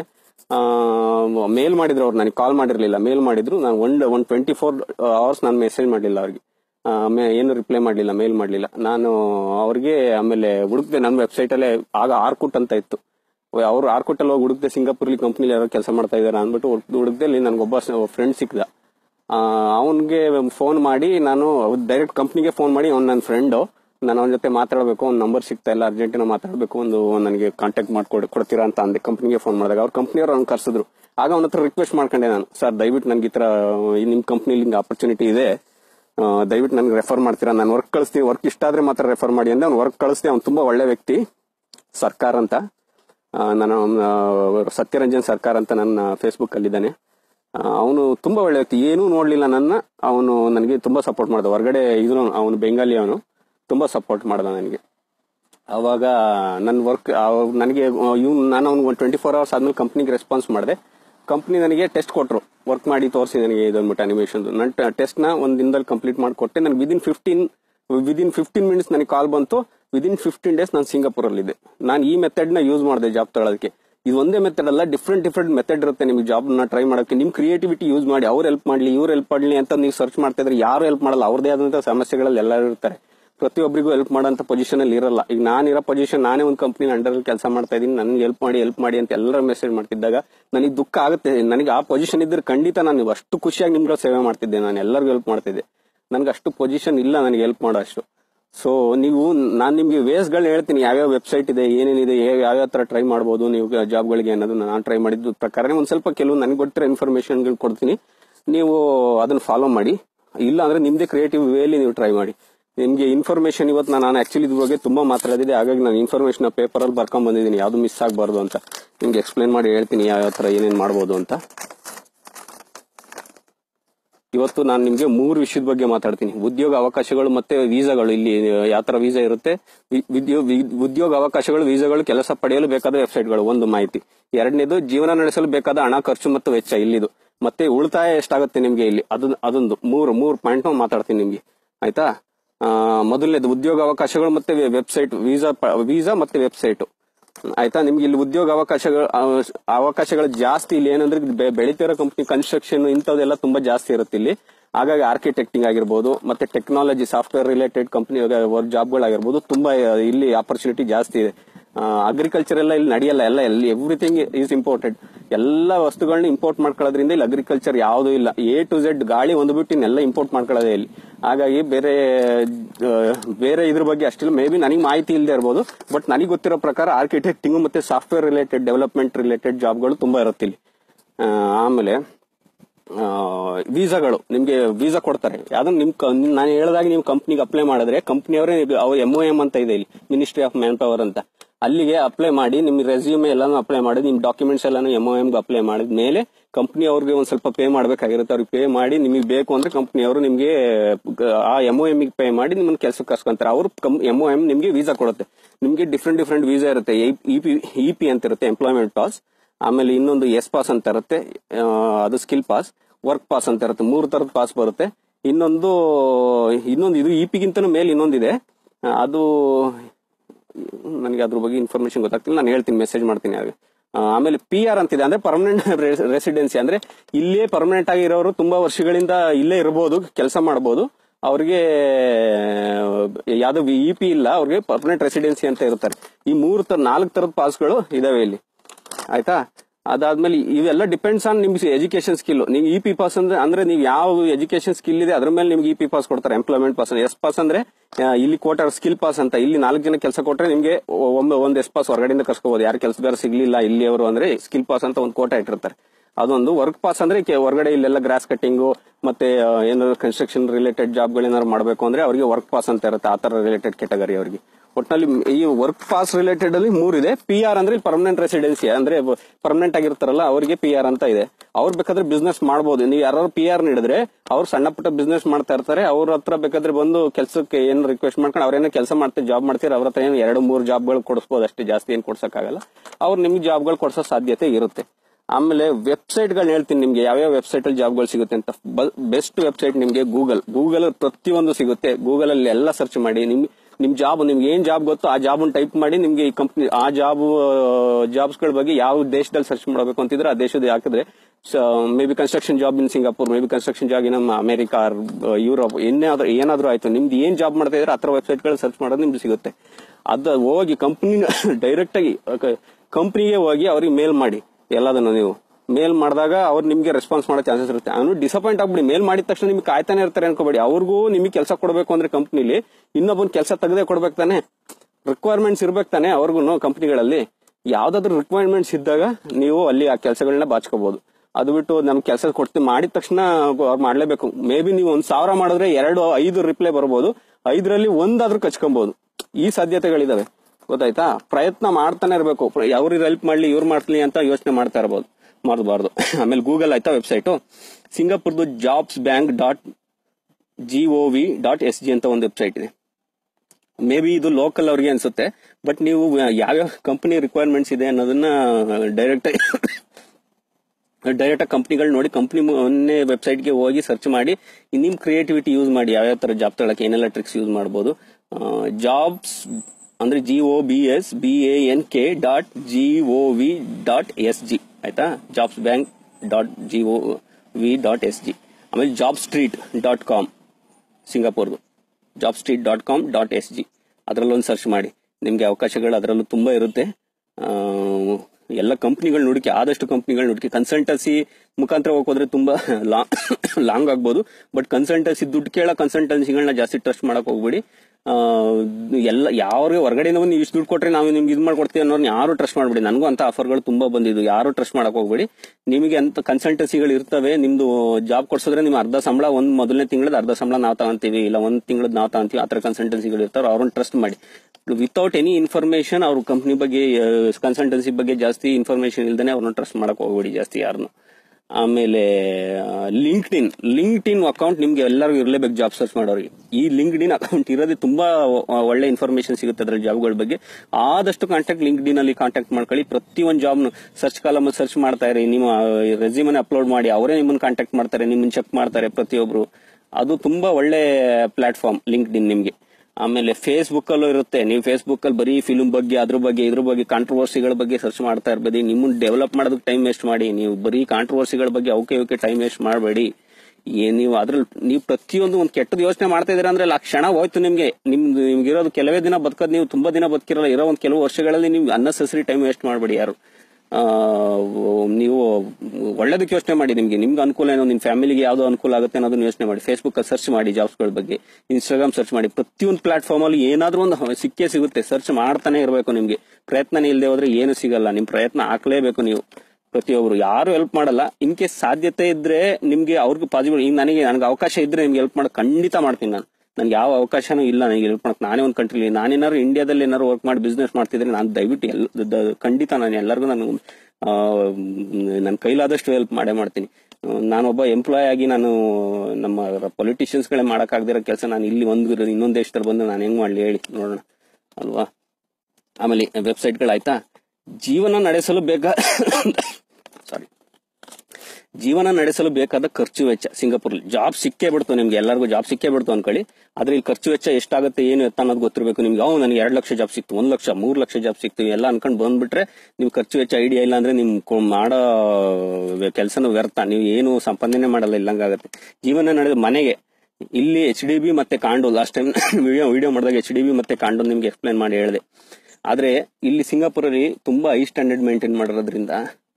ಮೇಲ್ ಮಾಡಿದ್ರು ಅವ್ರು ನನಗೆ ಕಾಲ್ ಮಾಡಿರ್ಲಿಲ್ಲ ಮೇಲ್ ಮಾಡಿದ್ರು ನಾನು one one twenty four hours ನಾನು ಮೆಸೇಜ್ ಮಾಡಲಿಲ್ಲ ಅವ್ರಿಗೆ ಆ, ಮೇ- ಏನು ರಿಪ್ಲೈ ಮಾಡಲಿಲ್ಲ ಮೇಲ್ ಮಾಡಲಿಲ್ಲ ನಾನು ಅವ್ರಿಗೆ ಆಮೇಲೆ ಹುಡುಕ್ದೆ ನನ್ನ ವೆಬ್ಸೈಟ್ ಅಲ್ಲೇ ಆಗ ಆರ್ಕುಟ್ ಅಂತ ಇತ್ತು ಅವ್ರು ಆರ್ಕುಟ್ ಅಲ್ಲಿ ಹೋಗಿ ಹುಡುಕ್ದೆ ಸಿಂಗಾಪುರ್ಲಿ ಕಂಪ್ನಿಲಿ ಯಾರೋ ಕೆಲಸ ಮಾಡ್ತಾ ಇದಾರೆ ಅಂದ್ಬಿಟ್ಟು ಹುಡುಕ್ದೆ ಅಲ್ಲಿ ನನ್ಗೊಬ್ಬ ಫ್ರೆಂಡ್ ಸಿಕ್ದ ಅವನಿಗೆ ಫೋನ್ ಮಾಡಿ ನಾನು ಡೈರೆಕ್ಟ್ ಕಂಪ್ನಿಗೆ ಫೋನ್ ಮಾಡಿ ಅವ್ನು ನನ್ನ ಫ್ರೆಂಡು ನಾನು ಅವನ ಜೊತೆ ಮಾತಾಡಬೇಕು ಒಂದು ನಂಬರ್ ಸಿಗ್ತಾ ಇಲ್ಲ ಅರ್ಜೆಂಟಿನ ಮಾತಾಡಬೇಕು ಒಂದು ನನಗೆ ಕಾಂಟ್ಯಾಕ್ಟ್ ಮಾಡ್ಕೊಡ್ ಕೊಡ್ತೀರಾ ಅಂತ ಅಂದೆ ಕಂಪ್ನಿಗೆ ಫೋನ್ ಮಾಡಿದಾಗ ಅವ್ರ ಕಂಪ್ನಿಯವ್ರು ಅವ್ನು ಕರ್ಸಿದ್ರು ಆಗ ಅವನ ಹತ್ರ ರಿಕ್ವೆಸ್ಟ್ ಮಾಡ್ಕೊಂಡೆ ನಾನು ಸರ್ ದಯವಿಟ್ಟು ನನಗೆ ಈ ತರ ಈ ನಿಮ್ಮ ಕಂಪ್ನಿಲಿ ಹಿಂಗೆ ಆಪರ್ಚುನಿಟಿ ಇದೆ ಆ, ದಯವಿಟ್ಟು ನನಗೆ ರೆಫರ್ ಮಾಡ್ತೀರಾ ನಾನು ವರ್ಕ್ ಕಳಿಸ್ತೀನಿ ವರ್ಕ್ ಇಷ್ಟ ಆದ್ರೆ ಮಾತ್ರ ರೆಫರ್ ಮಾಡಿ ಅಂದ್ರೆ ಅವ್ನು ವರ್ಕ್ ಕಳಿಸ್ತೀನಿ ಅವ್ನು ತುಂಬಾ ಒಳ್ಳೆ ವ್ಯಕ್ತಿ ಸರ್ಕಾರ ಅಂತ ಆ, ನಾನು ಅವ್ನ, ಆ, ಸತ್ಯರಂಜನ್ ಸರ್ಕಾರ ಅಂತ ನನ್ನ ಫೇಸ್ಬುಕ್ ಅಲ್ಲಿದ್ದಾನೆ ಅವನು ತುಂಬಾ ಒಳ್ಳೆ ವ್ಯಕ್ತಿ ಏನೂ ನೋಡ್ಲಿಲ್ಲ ನನ್ನ ಅವನು ನನಗೆ ತುಂಬಾ ಸಪೋರ್ಟ್ ಮಾಡ್ದ ಹೊರಗಡೆ ಇದು ಅವನು ಬೆಂಗಾಲಿ ಅವನು ತುಂಬಾ ಸಪೋರ್ಟ್ ಮಾಡ್ದ ನನಗೆ ಅವಾಗ ನನ್ನ ವರ್ಕ್ ನನಗೆ ಇವ್ ನಾನು ಅವ್ನಿಗೆ ಒಂದು ಟ್ವೆಂಟಿ ಫೋರ್ ಅವರ್ಸ್ ಆದ್ಮೇಲೆ ಕಂಪ್ನಿಗೆ ರೆಸ್ಪಾನ್ಸ್ ಮಾಡಿದೆ ಕಂಪ್ನಿ ನನಗೆ ಟೆಸ್ಟ್ ಕೊಟ್ಟರು ವರ್ಕ್ ಮಾಡಿ ತೋರಿಸಿ ನನಗೆ ಇದೊಂದ್ಬಿಟ್ಟು ಅನಿಮೇಷನ್ ನನ್ನ ಟೆಸ್ಟ್ನ ಒಂದು ದಿನದಲ್ಲಿ ಕಂಪ್ಲೀಟ್ ಮಾಡಿಕೊಟ್ಟೆ ನನಗೆ within fifteen within fifteen minutes ನನಗೆ ಕಾಲ್ ಬಂತು ವಿದಿನ್ ಫಿಫ್ಟೀನ್ ಡೇಸ್ ನಾನು ಸಿಂಗಾಪುರಲ್ಲಿದ್ದೆ ನಾನು ಈ ಮೆಥಡ್ನ ಯೂಸ್ ಮಾಡಿದೆ ಜಾಬ್ ತಗೊಳ್ಳೋದಕ್ಕೆ ಇದು ಒಂದೇ ಮೆಥಡ್ ಅಲ್ಲ ಡಿಫ್ರೆಂಟ್ ಡಿಫ್ರೆಂಟ್ ಮೆಥಡ್ ಇರುತ್ತೆ ನಿಮ್ಗೆ ಜಾಬ್ ನ ಟ್ರೈ ಮಾಡೋಕೆ ನಿಮ್ ಕ್ರಿಯೇಟಿವಿಟಿ ಯೂಸ್ ಮಾಡಿ ಅವ್ರು ಹೆಲ್ಪ್ ಮಾಡ್ಲಿ ಇವ್ರು ಹೆಲ್ಪ್ ಮಾಡ್ಲಿ ಅಂತ ನೀವು ಸರ್ಚ್ ಮಾಡ್ತಾ ಇದ್ರೆ ಯಾರು ಹೆಲ್ಪ್ ಮಾಡಲ್ಲ ಅವ್ರದೇ ಆದಂತಹ ಸಮಸ್ಯೆಗಳಲ್ಲಿ ಎಲ್ಲರೂ ಇರ್ತಾರೆ ಪ್ರತಿಯೊಬ್ಬರಿಗೂ ಹೆಲ್ಪ್ ಮಾಡೋಂಥ ಪೊಸಿಷನ್ ಅಲ್ಲಿ ಇರಲ್ಲ ಈಗ ನಾನಿರೋ ಪೊಸಿಷನ್ ನಾನೇ ಒಂದು ಕಂಪ್ನಿ ಅಂಡರ್ ಕೆಲಸ ಮಾಡ್ತಾ ಇದ್ದೀನಿ ನನಗೆ ಹೆಲ್ಪ್ ಮಾಡಿ ಹೆಲ್ಪ್ ಮಾಡಿ ಅಂತ ಎಲ್ಲರೂ ಮೆಸೇಜ್ ಮಾಡ್ತಿದ್ದಾಗ ನನಗೆ ದುಃಖ ಆಗುತ್ತೆ ನನಗೆ ಆ ಪೊಸಿಷನ್ ಇದ್ರೆ ಖಂಡಿತ ನಾನು ಅಷ್ಟು ಖುಷಿಯಾಗಿ ನಿಮ್ಗೆ ಸೇವೆ ಮಾಡ್ತಿದ್ದೆ ನಾನು ಎಲ್ಲರಿಗೂ ಹೆಲ್ಪ್ ಮಾಡ್ತಿದ್ದೆ ನನಗೆ ಅಷ್ಟು ಪೊಸಿಷನ್ ಇಲ್ಲ ನನಗೆ ಹೆಲ್ಪ್ ಮಾಡೋ ಅಷ್ಟು ಸೊ ನೀವು ನಾನು ನಿಮ್ಗೆ ವೇಸ್ಗಳನ್ನ ಹೇಳ್ತೀನಿ ಯಾವ್ಯಾವ ವೆಬ್ಸೈಟ್ ಇದೆ ಏನೇನಿದೆ ಯಾವ್ಯಾವ ತರ ಟ್ರೈ ಮಾಡ್ಬೋದು ನೀವು ಜಾಬ್ಗಳಿಗೆ ಅನ್ನೋದು ನಾನು ಟ್ರೈ ಮಾಡಿದ್ದು ಪ್ರಕಾರ ಒಂದ್ ಸ್ವಲ್ಪ ಕೆಲವು ನನಗೆ ಗೊತ್ತಿರೋ ಇನ್ಫಾರ್ಮೇಶನ್ಗಳು ಕೊಡ್ತೀನಿ ನೀವು ಅದನ್ನ ಫಾಲೋ ಮಾಡಿ ಇಲ್ಲ ಅಂದ್ರೆ ನಿಮ್ದೇ ಕ್ರಿಯೇಟಿವ್ ವೇಲಿ ನೀವು ಟ್ರೈ ಮಾಡಿ ನಿಮ್ಗೆ ಇನ್ಫಾರ್ಮೇಶನ್ ಇವತ್ತು ನಾನು ಆಕ್ಚುಲಿ ಇದ್ರ ಬಗ್ಗೆ ತುಂಬಾ ಮಾತಾಡಿದೆ ಹಾಗಾಗಿ ನಾನು ಇನ್ಫಾರ್ಮೇಶನ್ ಪೇಪರ್ ಅಲ್ಲಿ ಬರ್ಕೊಂಡ್ ಬಂದಿದ್ದೀನಿ ಯಾವ್ದು ಮಿಸ್ ಆಗಬಾರ್ದು ಅಂತ ನಿಮ್ಗೆ ಎಕ್ಸ್ಪ್ಲೈನ್ ಮಾಡಿ ಹೇಳ್ತೀನಿ ಯಾವ ತರ ಏನೇನ್ ಮಾಡ್ಬೋದು ಅಂತ ಇವತ್ತು ನಾನು ನಿಮ್ಗೆ ಮೂರು ವಿಷಯದ ಬಗ್ಗೆ ಮಾತಾಡ್ತೀನಿ ಉದ್ಯೋಗ ಅವಕಾಶಗಳು ಮತ್ತೆ ವೀಸಾಗಳು ಇಲ್ಲಿ ಯಾವ ತರ ವೀಸಾ ಇರುತ್ತೆ ವಿ- ವಿದ್ಯೋ- ವಿ- ಉದ್ಯೋಗ ಅವಕಾಶಗಳು ವೀಸಾಗಳು ಕೆಲಸ ಪಡೆಯಲು ಬೇಕಾದ ವೆಬ್ಸೈಟ್ಗಳು ಒಂದು ಮಾಹಿತಿ ಎರಡನೇದು ಜೀವನ ನಡೆಸಲು ಬೇಕಾದ ಹಣ ಖರ್ಚು ಮತ್ತು ವೆಚ್ಚ ಇಲ್ಲಿದು ಮತ್ತೆ ಉಳಿತಾಯ ಎಷ್ಟಾಗುತ್ತೆ ನಿಮ್ಗೆ ಇಲ್ಲಿ ಅದು ಅದೊಂದು ಮೂರು ಮೂರು ಪಾಯಿಂಟ್ ಮಾತಾಡ್ತೀನಿ ನಿಮ್ಗೆ ಆಯ್ತಾ ಆ, ಮೊದಲನೇದು ಉದ್ಯೋಗ ಅವಕಾಶಗಳು ಮತ್ತೆ ವೆಬ್ಸೈಟ್ ವೀಸಾ ಪ- ವೀಸಾ ಮತ್ತೆ ವೆಬ್ಸೈಟ್ ಆಯ್ತಾ ನಿಮ್ಗೆ ಇಲ್ಲಿ ಉದ್ಯೋಗ ಅವಕಾಶಗಳು ಅವ- ಅವಕಾಶಗಳು ಜಾಸ್ತಿ ಇಲ್ಲಿ ಏನಂದ್ರೆ ಬೆ- ಬೆಳಿತಿರೋ ಕಂಪ್ನಿ ಕನ್ಸ್ಟ್ರಕ್ಷನ್ ಇಂಥದ್ದೆಲ್ಲ ತುಂಬಾ ಜಾಸ್ತಿ ಇರುತ್ತೆ ಇಲ್ಲಿ ಹಾಗಾಗಿ ಆರ್ಕಿಟೆಕ್ಟಿಂಗ್ ಆಗಿರ್ಬೋದು ಮತ್ತೆ technology software related company work ಜಾಬ್ಗಳಾಗಿರ್ಬೋದು ತುಂಬಾ ಇಲ್ಲಿ ಆಪರ್ಚುನಿಟಿ ಜಾಸ್ತಿ ಇದೆ ಅಗ್ರಿಕಲ್ಚರ್ ಎಲ್ಲ ಇಲ್ಲಿ ನಡೆಯಲ್ಲ ಎಲ್ಲ ಎಲ್ಲಿ ಎವ್ರಿಥಿಂಗ್ ಈಸ್ ಇಂಪೋರ್ಟೆಡ್ ಎಲ್ಲ ವಸ್ತುಗಳನ್ನ ಇಂಪೋರ್ಟ್ ಮಾಡ್ಕೊಳ್ಳೋದ್ರಿಂದ ಇಲ್ಲಿ ಅಗ್ರಿಕಲ್ಚರ್ ಯಾವುದೂ ಇಲ್ಲ ಎ ಟು ಝೆಡ್ ಗಾಳಿ ಒಂದು ಬಿಟ್ಟು ಇನ್ನೆಲ್ಲ ಇಂಪೋರ್ಟ್ ಮಾಡ್ಕೊಳ್ಳೋದೇ ಇಲ್ಲಿ ಹಾಗಾಗಿ ಬೇರೆ ಆ, ಬೇರೆ ಇದ್ರ ಬಗ್ಗೆ ಅಷ್ಟಿಲ್ಲ ಮೇ ಬಿ ನನಗೆ ಮಾಹಿತಿ ಇಲ್ಲದೆ ಇರ್ಬೋದು ಬಟ್ ನನಗೆ ಗೊತ್ತಿರೋ ಪ್ರಕಾರ ಆರ್ಕಿಟೆಕ್ಟಿಂಗ್ ಮತ್ತೆ ಸಾಫ್ಟ್ವೇರ್ ರಿಲೇಟೆಡ್ ಡೆವಲಪ್ಮೆಂಟ್ ರಿಲೇಟೆಡ್ ಜಾಬ್ಗಳು ತುಂಬಾ ಇರುತ್ತೆ ಇಲ್ಲಿ ಆ, ಆಮೇಲೆ ವೀಸಾಗಳು ನಿಮ್ಗೆ ವೀಸಾ ಕೊಡ್ತಾರೆ ಯಾವ್ದನ್ನ ನಿಮ್ ಕ- ನಾನು ಹೇಳಿದಾಗ ನೀವು ಕಂಪ್ನಿಗೆ ಅಪ್ಲೈ ಮಾಡಿದ್ರೆ ಕಂಪ್ನಿಯವರೇ ಅವ್ರ ಎಂ ಎಂ ಅಂತ ಇದೆ ಇಲ್ಲಿ ಮಿನಿಸ್ಟ್ರಿ ಆಫ್ ಮ್ಯಾನ್ ಪವರ್ ಅಂತ ಅಲ್ಲಿಗೆ ಅಪ್ಲೈ ಮಾಡಿ ನಿಮ್ ರೆಸ್ಯೂಮ್ ಎಲ್ಲಾನು ಅಪ್ಲೈ ಮಾಡಿ ನಿಮ್ ಡಾಕ್ಯುಮೆಂಟ್ಸ್ ಎಲ್ಲಾನು ಎಂ ಎಂ ಅಪ್ಲೈ ಮಾಡಿದ ಮೇಲೆ ಕಂಪ್ನಿ ಅವ್ರಿಗೆ ಒಂದ್ ಸ್ವಲ್ಪ ಪೇ ಮಾಡ್ಬೇಕಾಗಿರುತ್ತೆ ಅವ್ರಿಗೆ ಪೇ ಮಾಡಿ ನಿಮಗೆ ಬೇಕು ಅಂದ್ರೆ ಕಂಪ್ನಿ ಅವರು ನಿಮ್ಗೆ ಆ ಎಂ ಒ ಎಂ ಪೇ ಮಾಡಿ ನಿಮ್ಮನ್ನ ಕೆಲಸಕ್ಕೆ ಕರ್ಸ್ಕೊಂತಾರೆ ಅವರು ಎಂ ಒ ಎಂ ನಿಮ್ಗೆ ವೀಸಾ ಕೊಡುತ್ತೆ ನಿಮ್ಗೆ ಡಿಫ್ರೆಂಟ್ ಡಿಫ್ರೆಂಟ್ ವೀಸಾ ಇರುತ್ತೆ ಇ ಪಿ ಇ ಪಿ ಅಂತ ಇರುತ್ತೆ ಎಂಪ್ಲಾಯ್ಮೆಂಟ್ ಪಾಸ್ ಆಮೇಲೆ ಇನ್ನೊಂದು ಎಸ್ ಪಾಸ್ ಅಂತ ಇರುತ್ತೆ ಆ, ಅದು ಸ್ಕಿಲ್ ಪಾಸ್ ವರ್ಕ್ ಪಾಸ್ ಅಂತ ಇರುತ್ತೆ ಮೂರು ತರದ ಪಾಸ್ ಬರುತ್ತೆ ಇನ್ನೊಂದು ಇನ್ನೊಂದು ಇದು ಇ ಪಿಗಿಂತನೂ ಮೇಲೆ ಇನ್ನೊಂದಿದೆ ಆ, ಅದು ನನಗೆ ಅದ್ರ ಬಗ್ಗೆ ಇನ್ಫಾರ್ಮೇಶನ್ ಗೊತ್ತಾಗ್ತಿಲ್ಲ ನಾನು ಹೇಳ್ತೀನಿ ಮೆಸೇಜ್ ಮಾಡ್ತೀನಿ ಹಾಗೆ ಆ, ಆಮೇಲೆ ಪಿ ಆರ್ ಅಂತಿದೆ ಅಂದ್ರೆ ಪರ್ಮನೆಂಟ್ ರೆಸಿಡೆನ್ಸಿ ಅಂದ್ರೆ ಇಲ್ಲೇ ಪರ್ಮನೆಂಟ್ ಆಗಿರೋರು ತುಂಬಾ ವರ್ಷಗಳಿಂದ ಇಲ್ಲೇ ಇರಬಹುದು ಕೆಲಸ ಮಾಡಬಹುದು ಅವ್ರಿಗೆ ಯಾವ್ದು ಇ ಪಿ ಇಲ್ಲ ಅವ್ರಿಗೆ ಪರ್ಮನೆಂಟ್ ರೆಸಿಡೆನ್ಸಿ ಅಂತ ಇರ್ತಾರೆ ಈ ಮೂರು ತರ ನಾಲ್ಕು ತರದ ಪಾಸ್ಗಳು ಇದಾವೆ ಇಲ್ಲಿ ಆಯ್ತಾ ಅದಾದ್ಮೇಲೆ ಇವೆಲ್ಲ ಡಿಪೆಂಡ್ಸ್ ಆನ್ ನಿಮ್ಗೆ ಎಜುಕೇಶನ್ ಸ್ಕಿಲ್ ನೀವು ಇ ಪಿ ಪಾಸ್ ಅಂದ್ರೆ ಅಂದ್ರೆ ನೀವು ಯಾವ ಎಜುಕೇಶನ್ ಸ್ಕಿಲ್ ಇದೆ ಅದ್ರ ಮೇಲೆ ನಿಮ್ಗೆ ಇ ಪಿ ಪಾಸ್ ಕೊಡ್ತಾರೆ ಎಂಪ್ಲಾಯ್ಮೆಂಟ್ ಪಾಸ್ ಎಸ್ ಪಾಸ್ ಅಂದ್ರೆ ಆ, ಇಲ್ಲಿ ಕೋಟರ್ ಸ್ಕಿಲ್ ಪಾಸ್ ಅಂತ ಇಲ್ಲಿ ನಾಲ್ಕು ಜನ ಕೆಲಸ ಕೊಟ್ರೆ ನಿಮ್ಗೆ ಒಮ್ಮೆ ಒಂದ್ ಎಸ್ ಪಾಸ್ ಹೊರಗಡೆಯಿಂದ ಕರ್ಸ್ಕೋಬಹುದು ಯಾರು ಕೆಲಸಗಾರ ಸಿಗ್ಲಿಲ್ಲ ಇಲ್ಲಿ ಅವರು ಅಂದ್ರೆ ಸ್ಕಿಲ್ ಪಾಸ್ ಅಂತ ಒಂದು ಕೋಟ ಇಟ್ಟಿರ್ತಾರೆ ಅದೊಂದು ವರ್ಕ್ ಪಾಸ್ ಅಂದ್ರೆ ಕೆ- ಹೊರಗಡೆ ಇಲ್ಲೆಲ್ಲ ಗ್ರಾಸ್ ಕಟ್ಟಿಂಗು ಮತ್ತೆ ಆ, ಏನಾದ್ರು ಕನ್ಸ್ಟ್ರಕ್ಷನ್ ರಿಲೇಟೆಡ್ ಜಾಬ್ಗಳೇನಾದ್ರು ಮಾಡಬೇಕು ಅಂದ್ರೆ ಅವರಿಗೆ ವರ್ಕ್ ಪಾಸ್ ಅಂತ ಇರುತ್ತೆ ಆ ತರ ರಿಲೇಟೆಡ್ ಕೆಟಗರಿ ಅವರಿಗೆ ಒಟ್ಟಿನಲ್ಲಿ ಈ ವರ್ಕ್ ಪಾಸ್ ರಿಲೇಟೆಡ್ ಅಲ್ಲಿ ಮೂರಿದೆ ಪಿ ಆರ್ ಅಂದ್ರೆ ಪರ್ಮನೆಂಟ್ ರೆಸಿಡೆನ್ಸಿ ಅಂದ್ರೆ ಪರ್ಮನೆಂಟ್ ಆಗಿರ್ತಾರಲ್ಲ ಅವರಿಗೆ ಪಿ ಆರ್ ಅಂತ ಇದೆ ಅವ್ರು ಬೇಕಾದ್ರೆ ಬಿಸ್ನೆಸ್ ಮಾಡಬಹುದು ನೀವು ಯಾರು ಪಿ ಆರ್ ನೀಡಿದ್ರೆ ಅವ್ರು ಸಣ್ಣ ಪುಟ್ಟ ಬಿಸ್ನೆಸ್ ಮಾಡ್ತಾ ಇರ್ತಾರೆ ಅವ್ರ ಹತ್ರ ಬೇಕಾದ್ರೆ ಬಂದು ಕೆಲಸಕ್ಕೆ ಏನು ರಿಕ್ವೆಸ್ಟ್ ಮಾಡ್ಕೊಂಡು ಅವ್ರೇನೋ ಕೆಲಸ ಮಾಡ್ತಾರೆ ಜಾಬ್ ಮಾಡ್ತಾರೆ ಅವ್ರ ಹತ್ರ ಏನು ಎರಡು ಮೂರು ಜಾಬ್ಗಳು ಕೊಡಿಸ್ಬೋದು ಅಷ್ಟೇ ಜಾಸ್ತಿ ಏನು ಕೊಡ್ಸಕ್ಕಾಗಲ್ಲ ಅವ್ರು ನಿಮ್ಗೆ ಜಾಬ್ಗಳು ಕೊಡ್ಸೋ ಸಾಧ್ಯತೆ ಇರುತ್ತೆ ಆಮೇಲೆ ವೆಬ್ಸೈಟ್ ಗಳು ಹೇಳ್ತೀನಿ ನಿಮ್ಗೆ ಯಾವ್ಯಾವ ವೆಬ್ಸೈಟ್ ಅಲ್ಲಿ ಜಾಬ್ಗಳು ಸಿಗುತ್ತೆ ಅಂತ ಬೆಸ್ಟ್ ವೆಬ್ಸೈಟ್ ನಿಮ್ಗೆ ಗೂಗಲ್ ಗೂಗಲ್ ಪ್ರತಿಯೊಂದು ಸಿಗುತ್ತೆ ಗೂಗಲ್ ಅಲ್ಲಿ ಎಲ್ಲ ಸರ್ಚ್ ಮಾಡಿ ನಿಮ್ ನಿಮ್ ಜಾಬ್ ನಿಮ್ಗೆ ಏನ್ ಜಾಬ್ ಗೊತ್ತೋ ಆ ಜಾಬ್ ಟೈಪ್ ಮಾಡಿ ನಿಮ್ಗೆ ಈ ಕಂಪ್ನಿ ಆ ಜಾಬ್ ಜಾಬ್ಸ್ ಗಳ ಬಗ್ಗೆ ಯಾವ ದೇಶದಲ್ಲಿ ಸರ್ಚ್ ಮಾಡಬೇಕು ಅಂತಿದ್ರೆ ಆ ದೇಶದ ಹಾಕಿದ್ರೆ maybe construction job in Singapore maybe construction job in America Europe ಏನಾದ್ರೂ ಏನಾದ್ರೂ ಆಯ್ತು ನಿಮ್ದು ಏನ್ ಜಾಬ್ ಮಾಡ್ತಾ ಇದ್ರೆ ಹತ್ರ ವೆಬ್ಸೈಟ್ ಗಳು ಸರ್ಚ್ ಮಾಡೋದು ನಿಮ್ಗೆ ಸಿಗುತ್ತೆ ಅದ ಹೋಗಿ ಕಂಪ್ನಿ ಡೈರೆಕ್ಟ್ ಆಗಿ ಕಂಪ್ನಿಗೆ ಹೋಗಿ ಅವ್ರಿಗೆ ಮೇಲ್ ಮಾಡಿ ಎಲ್ಲದನ್ನು ನೀವು ಮೇಲ್ ಮಾಡಿದಾಗ ಅವ್ರು ನಿಮ್ಗೆ ರೆಸ್ಪಾನ್ಸ್ ಮಾಡೋ ಚಾನ್ಸಸ್ ಇರುತ್ತೆ ಅವನು ಡಿಸಪಾಯಿಂಟ್ ಆಗ್ಬಿಡಿ ಮೇಲ್ ಮಾಡಿದ ತಕ್ಷಣ ನಿಮ್ಗೆ ಕಾಯ್ತಾನೆ ಇರ್ತಾರೆ ಅನ್ಕೋಬೇಡಿ ಅವ್ರಿಗೂ ನಿಮಗೆ ಕೆಲಸ ಕೊಡಬೇಕು ಅಂದ್ರೆ ಕಂಪ್ನಿಲಿ ಇನ್ನೊಬ್ಬನ್ ಕೆಲಸ ತೆಗೆದೇ ಕೊಡ್ಬೇಕು ತಾನೆ ರಿಕ್ವೈರ್ಮೆಂಟ್ಸ್ ಇರ್ಬೇಕು ತಾನೆ ಅವ್ರಿಗೂ ಕಂಪ್ನಿಗಳಲ್ಲಿ ಯಾವ್ದಾದ್ರು ರಿಕ್ವೈರ್ಮೆಂಟ್ಸ್ ಇದ್ದಾಗ ನೀವು ಅಲ್ಲಿ ಆ ಕೆಲಸಗಳನ್ನ ಬಾಚ್ಕೋಬಹುದು ಅದು ಬಿಟ್ಟು ನಮ್ ಕೆಲಸ ಕೊಡ್ತೀವಿ ಮಾಡಿದ ತಕ್ಷಣ ಅವ್ರು ಮಾಡ್ಲೇಬೇಕು ಮೇ ಬಿ ನೀವು ಒಂದ್ ಸಾವಿರ ಮಾಡಿದ್ರೆ ಎರಡು ಐದು ರಿಪ್ಲೈ ಬರ್ಬೋದು ಐದರಲ್ಲಿ ಒಂದಾದ್ರೂ ಕಚ್ಕೊಬಹುದು ಈ ಸಾಧ್ಯತೆಗಳಿದಾವೆ ಗೊತ್ತಾಯ್ತಾ ಪ್ರಯತ್ನ ಮಾಡ್ತಾನೆ ಇರಬೇಕು ಅವ್ರು ಹೆಲ್ಪ್ ಮಾಡ್ಲಿ ಇವ್ರು ಮಾಡ್ಲಿ ಅಂತ ಯೋಚನೆ ಮಾಡ್ತಾ ಇರಬಹುದು ಮಾಡಬಾರ್ದು ಆಮೇಲೆ ಗೂಗಲ್ ಆಯ್ತಾ ವೆಬ್ಸೈಟ್ ಸಿಂಗಾಪುರ್ದು jobs bank dot G O V dot S G ಅಂತ ಒಂದು ವೆಬ್ಸೈಟ್ ಇದೆ ಮೇ ಬಿ ಇದು ಲೋಕಲ್ ಅವ್ರಿಗೆ ಅನ್ಸುತ್ತೆ ಬಟ್ ನೀವು ಯಾವ್ಯಾವ ಕಂಪನಿ ರಿಕ್ವೈರ್ಮೆಂಟ್ಸ್ ಇದೆ ಅನ್ನೋದನ್ನ ಡೈರೆಕ್ಟ್ ಡೈರೆಕ್ಟ್ ಕಂಪ್ನಿಗಳು ನೋಡಿ ಕಂಪ್ನಿ ಮೊನ್ನೆ ವೆಬ್ಸೈಟ್ಗೆ ಹೋಗಿ ಸರ್ಚ್ ಮಾಡಿ ನಿಮ್ ಕ್ರಿಯೇಟಿವಿಟಿ ಯೂಸ್ ಮಾಡಿ ಯಾವ್ಯಾವ ತರ ಜಾಬ್ ತಗೊಳಕ್ಕೆ ಏನೆಲ್ಲ ಟ್ರಿಕ್ಸ್ ಯೂಸ್ ಮಾಡಬಹುದು ಜಾಬ್ಸ್ ಅಂದ್ರೆ G O B S B A N K dot G O V dot S G ಆಯ್ತಾ jobs bank dot G O V dot S G ಆಮೇಲೆ ಜಾಬ್ ಸ್ಟ್ರೀಟ್ ಡಾಟ್ ಕಾಮ್ ಸಿಂಗಾಪುರ್ದು job street dot com dot S G ಅದರಲ್ಲೊಂದು ಸರ್ಚ್ ಮಾಡಿ ನಿಮಗೆ ಅವಕಾಶಗಳು ಅದರಲ್ಲೂ ತುಂಬಾ ಇರುತ್ತೆ ಆ, ಎಲ್ಲ ಕಂಪ್ನಿಗಳು ನೋಡಿಕೆ ಆದಷ್ಟು ಕಂಪ್ನಿಗಳು ನೋಡಿಕೆ ಕನ್ಸಲ್ಟನ್ಸಿ ಮುಖಾಂತರ ಹೋಗೋದ್ರೆ ತುಂಬಾ ಲಾಂಗ್ ಆಗ್ಬೋದು ಬಟ್ ಕನ್ಸಲ್ಟನ್ಸಿ ದುಡ್ಡು ಕೇಳೋ ಕನ್ಸಲ್ಟನ್ಸಿಗಳನ್ನ ಜಾಸ್ತಿ ಟ್ರಸ್ಟ್ ಮಾಡಕ್ ಹೋಗ್ಬೇಡಿ ಆ, ಎಲ್ಲ ಯಾವ್ರಿಗೆ ಹೊರಗಡೆ ನೀವು ಇಷ್ಟು ದುಡ್ಡು ಕೊಟ್ರೆ ನಾವು ನಿಮ್ಗೆ ಇದು ಮಾಡ್ಕೊಡ್ತೀವಿ ಅನ್ನೋರ್ನ ಯಾರು ಟ್ರಸ್ಟ್ ಮಾಡಬೇಡಿ ನನಗೂ ಅಂತ ಆಫರ್ಗಳು ತುಂಬಾ ಬಂದಿದ್ದು ಯಾರು ಟ್ರಸ್ಟ್ ಮಾಡಕ್ ಹೋಗ್ಬೇಡಿ ನಿಮಗೆ ಅಂತ ಕನ್ಸಲ್ಟನ್ಸಿಗಳು ಇರ್ತವೆ ನಿಮ್ದು ಜಾಬ್ ಕೊಡ್ಸಿದ್ರೆ ನಿಮ್ ಅರ್ಧ ಸಂಬಳ ಒಂದ್ ಮೊದಲನೇ ತಿಂಗಳದ ಅರ್ಧ ಸಂಬಳ ನಾವು ತಗೊಂತೀವಿ ಇಲ್ಲ ಒಂದ್ ತಿಂಗಳದ ನಾವು ತಗೊಂತೀವಿ ಆತರ ಕನ್ಸಲ್ಟನ್ಸಿಗಳು ಇರ್ತಾವೆ ಅವ್ರನ್ನ ಟ್ರಸ್ಟ್ ಮಾಡಿ ವಿತೌಟ್ ಎನಿ ಇನ್ಫಾರ್ಮೇಶನ್ ಅವ್ರ ಕಂಪ್ನಿ ಬಗ್ಗೆ ಕನ್ಸಲ್ಟನ್ಸಿ ಬಗ್ಗೆ ಜಾಸ್ತಿ ಇನ್ಫಾರ್ಮೇಶನ್ ಇಲ್ದೇನೆ ಅವ್ರನ್ನ ಟ್ರಸ್ಟ್ ಮಾಡಕ್ ಹೋಗ್ಬೇಡಿ ಜಾಸ್ತಿ ಯಾರನ್ನು ಆಮೇಲೆ LinkedIn LinkedIn account ನಿಮ್ಗೆ ಎಲ್ಲರಿಗೂ ಇರಲೇಬೇಕು ಜಾಬ್ ಸರ್ಚ್ ಮಾಡೋರಿಗೆ ಈ ಲಿಂಕ್ಡ್ ಇನ್ ಅಕೌಂಟ್ ಇರೋದೇ ತುಂಬಾ ಒ- ಒಳ್ಳೆ ಇನ್ಫಾರ್ಮೇಶನ್ ಸಿಗುತ್ತೆ ಅದ್ರಲ್ಲಿ ಜಾಬ್ಗಳ ಬಗ್ಗೆ ಆದಷ್ಟು ಕಾಂಟ್ಯಾಕ್ಟ್ ಲಿಂಕ್ಡ್ ಇನ್ ಅಲ್ಲಿ ಕಾಂಟ್ಯಾಕ್ಟ್ ಮಾಡ್ಕೊಳ್ಳಿ ಪ್ರತಿಯೊಂದು ಜಾಬ್ ಸರ್ಚ್ ಕಾಲಮ್ ಸರ್ಚ್ ಮಾಡ್ತಾ ಇರಿ ನಿಮ್ಮ ರೆಸ್ಯೂಮನ್ ಅಪ್ಲೋಡ್ ಮಾಡಿ ಅವರೇ ನಿಮ್ಮನ್ನ ಕಾಂಟ್ಯಾಕ್ಟ್ ಮಾಡ್ತಾರೆ ನಿಮ್ಮನ್ನ ಚೆಕ್ ಮಾಡ್ತಾರೆ ಪ್ರತಿಯೊಬ್ರು ಅದು ತುಂಬಾ ಒಳ್ಳೆ ಪ್ಲಾಟ್ಫಾರ್ಮ್ ಲಿಂಕ್ಡ್ ಇನ್ ನಿಮ್ಗೆ ಆಮೇಲೆ ಫೇಸ್ಬುಕ್ ಅಲ್ಲೂ ಇರುತ್ತೆ ನೀವು ಫೇಸ್ಬುಕ್ ಅಲ್ಲಿ ಬರೀ ಫಿಲ್ಮ್ ಬಗ್ಗೆ ಅದ್ರ ಬಗ್ಗೆ ಇದ್ರ ಬಗ್ಗೆ ಕಾಂಟ್ರವರ್ಸಿಗಳ ಬಗ್ಗೆ ಸರ್ಚ್ ಮಾಡ್ತಾ ಇರ್ಬೇಡಿ ನಿಮ್ಮನ್ನ ಡೆವಲಪ್ ಮಾಡೋದಕ್ಕೆ ಟೈಮ್ ವೇಸ್ಟ್ ಮಾಡಿ ನೀವು ಬರೀ ಕಾಂಟ್ರವರ್ಸಿಗಳ ಬಗ್ಗೆ ಅವಕ್ಕೆ ಇವಕ್ಕೆ ಟೈಮ್ ವೇಸ್ಟ್ ಮಾಡಬೇಡಿ ಏನ್ ನೀವು ಅದ್ರಲ್ಲಿ ನೀವು ಪ್ರತಿಯೊಂದು ಒಂದು ಕೆಟ್ಟದ ಯೋಚನೆ ಮಾಡ್ತಾ ಇದೀರ ಅಂದ್ರೆ ಅಲ್ಲಿ ಆ ಕ್ಷಣ ಹೋಯ್ತು ನಿಮ್ಗೆ ನಿಮ್ದು ನಿಮ್ಗಿರೋದು ಕೆಲವೇ ದಿನ ಬದುಕೋದು ನೀವು ತುಂಬಾ ದಿನ ಬದುಕಿರಲ್ಲ ಇರೋ ಒಂದು ಕೆಲವು ವರ್ಷಗಳಲ್ಲಿ ನೀವು ಅನ್ನೆಸೆಸರಿ ಟೈಮ್ ವೇಸ್ಟ್ ಮಾಡಬೇಡಿ ಯಾರು ಆ, ನೀವು ಒಳ್ಳೇದಕ್ಕೆ ಯೋಚನೆ ಮಾಡಿ ನಿಮ್ಗೆ ನಿಮ್ಗೆ ಅನುಕೂಲ ಏನೋ ನಿಮ್ ಫ್ಯಾಮಿಲಿಗೆ ಯಾವ್ದೋ ಅನುಕೂಲ ಆಗುತ್ತೆ ಅನ್ನೋದನ್ನ ಯೋಚನೆ ಮಾಡಿ ಫೇಸ್ಬುಕ್ ಅಲ್ಲಿ ಸರ್ಚ್ ಮಾಡಿ ಜಾಬ್ಸ್ಗಳ ಬಗ್ಗೆ ಇನ್ಸ್ಟಾಗ್ರಾಮ್ ಸರ್ಚ್ ಮಾಡಿ ಪ್ರತಿಯೊಂದು ಪ್ಲಾಟ್ಫಾರ್ಮ್ ಅಲ್ಲಿ ಏನಾದ್ರೂ ಒಂದು ಸಿಕ್ಕೇ ಸಿಗುತ್ತೆ ಸರ್ಚ್ ಮಾಡ್ತಾನೆ ಇರಬೇಕು ನಿಮ್ಗೆ ಪ್ರಯತ್ನನೇ ಇಲ್ಲದೆ ಹೋದ್ರೆ ಏನು ಸಿಗಲ್ಲ ನಿಮ್ ಪ್ರಯತ್ನ ಹಾಕ್ಲೇಬೇಕು ನೀವು ಪ್ರತಿಯೊಬ್ರು ಯಾರು ಹೆಲ್ಪ್ ಮಾಡಲ್ಲ ಇನ್ ಕೇಸ್ ಸಾಧ್ಯತೆ ಇದ್ರೆ ನಿಮ್ಗೆ ಅವ್ರಿಗೆ ಪಾಸಿಬಲ್ ಈಗ ನನಗೆ ನನಗೆ ಅವಕಾಶ ಇದ್ರೆ ನಿಮ್ಗೆ ಹೆಲ್ಪ್ ಮಾಡಕ್ ಖಂಡಿತ ಮಾಡ್ತೀನಿ ನಾನು ನನ್ಗೆ ಯಾವ ಅವಕಾಶನೂ ಇಲ್ಲ ನನಗೆ ಹೆಲ್ಪ್ ಮಾಡಕ್ ನಾನೇ ಒಂದು ಕಂಟ್ರಿ ನಾನೇನಾದ್ರು ಇಂಡಿಯಾದಲ್ಲಿ ಏನಾದ್ರು ವರ್ಕ್ ಮಾಡಿ ಬಿಸ್ನೆಸ್ ಮಾಡ್ತಿದ್ರೆ ನಾನು ದಯವಿಟ್ಟು ಎಲ್ ದ- ಖಂಡಿತ ನಾನು ಎಲ್ಲರಿಗೂ ನಾನು ನನ್ನ ಕೈಲಾದಷ್ಟು ಹೆಲ್ಪ್ ಮಾಡೇ ಮಾಡ್ತೀನಿ ಆ, ನಾನೊಬ್ಬ ಎಂಪ್ಲಾಯ್ ಆಗಿ ನಾನು ನಮ್ಮ ಪೊಲಿಟಿಷಿಯನ್ಸ್ಗಳೇ ಮಾಡಕ್ಕಾಗದಿರೋ ಕೆಲಸ ನಾನು ಇಲ್ಲಿ ಒಂದು ಇನ್ನೊಂದು ದೇಶದಲ್ಲಿ ಬಂದು ನಾನು ಹೆಂಗ್ ಮಾಡ್ಲಿ ಹೇಳಿ ನೋಡೋಣ ಅಲ್ವಾ ಆಮೇಲೆ ವೆಬ್ಸೈಟ್ಗಳಾಯ್ತಾ ಜೀವನ ನಡೆಸಲು ಬೇಕಾ ಸಾರಿ ಜೀವನ ನಡೆಸಲು ಬೇಕಾದ ಖರ್ಚು ವೆಚ್ಚ ಸಿಂಗಾಪುರ್ ಜಾಬ್ ಸಿಕ್ಕೇ ಬಿಡ್ತು ನಿಮ್ಗೆ ಎಲ್ಲರಿಗೂ ಜಾಬ್ ಸಿಕ್ಕೇ ಬಿಡ್ತು ಅನ್ಕೊಳ್ಳಿ ಆದ್ರೆ ಇಲ್ಲಿ ಖರ್ಚು ವೆಚ್ಚ ಎಷ್ಟಾಗುತ್ತೆ ಏನು ಎತ್ತ ಅನ್ನೋದು ಗೊತ್ತಿರಬೇಕು ನಿಮ್ಗೆ ಅವ್ ನನಗೆ ಎರಡು ಲಕ್ಷ ಜಾಬ್ ಸಿಕ್ತು ಒಂದ್ ಲಕ್ಷ ಮೂರ್ ಲಕ್ಷ ಜಾಬ್ ಸಿಕ್ತು ಎಲ್ಲ ಅನ್ಕೊಂಡ್ ಬಂದ್ಬಿಟ್ರೆ ನೀವು ಖರ್ಚು ವೆಚ್ಚ ಐಡಿಯಾ ಇಲ್ಲ ಅಂದ್ರೆ ನಿಮ್ ಕೊ- ಮಾಡೋ ಕೆಲಸನ ವ್ಯರ್ಥ ನೀವು ಏನು ಸಂಪಾದನೆ ಮಾಡಲ್ಲ ಇಲ್ಲಂಗಾಗತ್ತೆ ಜೀವನ ನಡೆದ ಮನೆಗೆ ಇಲ್ಲಿ ಎಚ್ ಡಿ ಬಿ ಮತ್ತೆ condo last time video video ಮಾಡಿದಾಗ ಎಚ್ ಡಿ ಬಿ ಮತ್ತೆ ಕಾಂಡು ನಿಮ್ಗೆ ಎಕ್ಸ್ಪ್ಲೈನ್ ಮಾಡಿ ಹೇಳಿದೆ ಆದ್ರೆ ಇಲ್ಲಿ ಸಿಂಗಾಪುರಲ್ಲಿ ತುಂಬಾ ಹೈ ಸ್ಟ್ಯಾಂಡರ್ಡ್ ಮೇಂಟೈನ್ ಮಾಡಿರೋದ್ರಿಂದ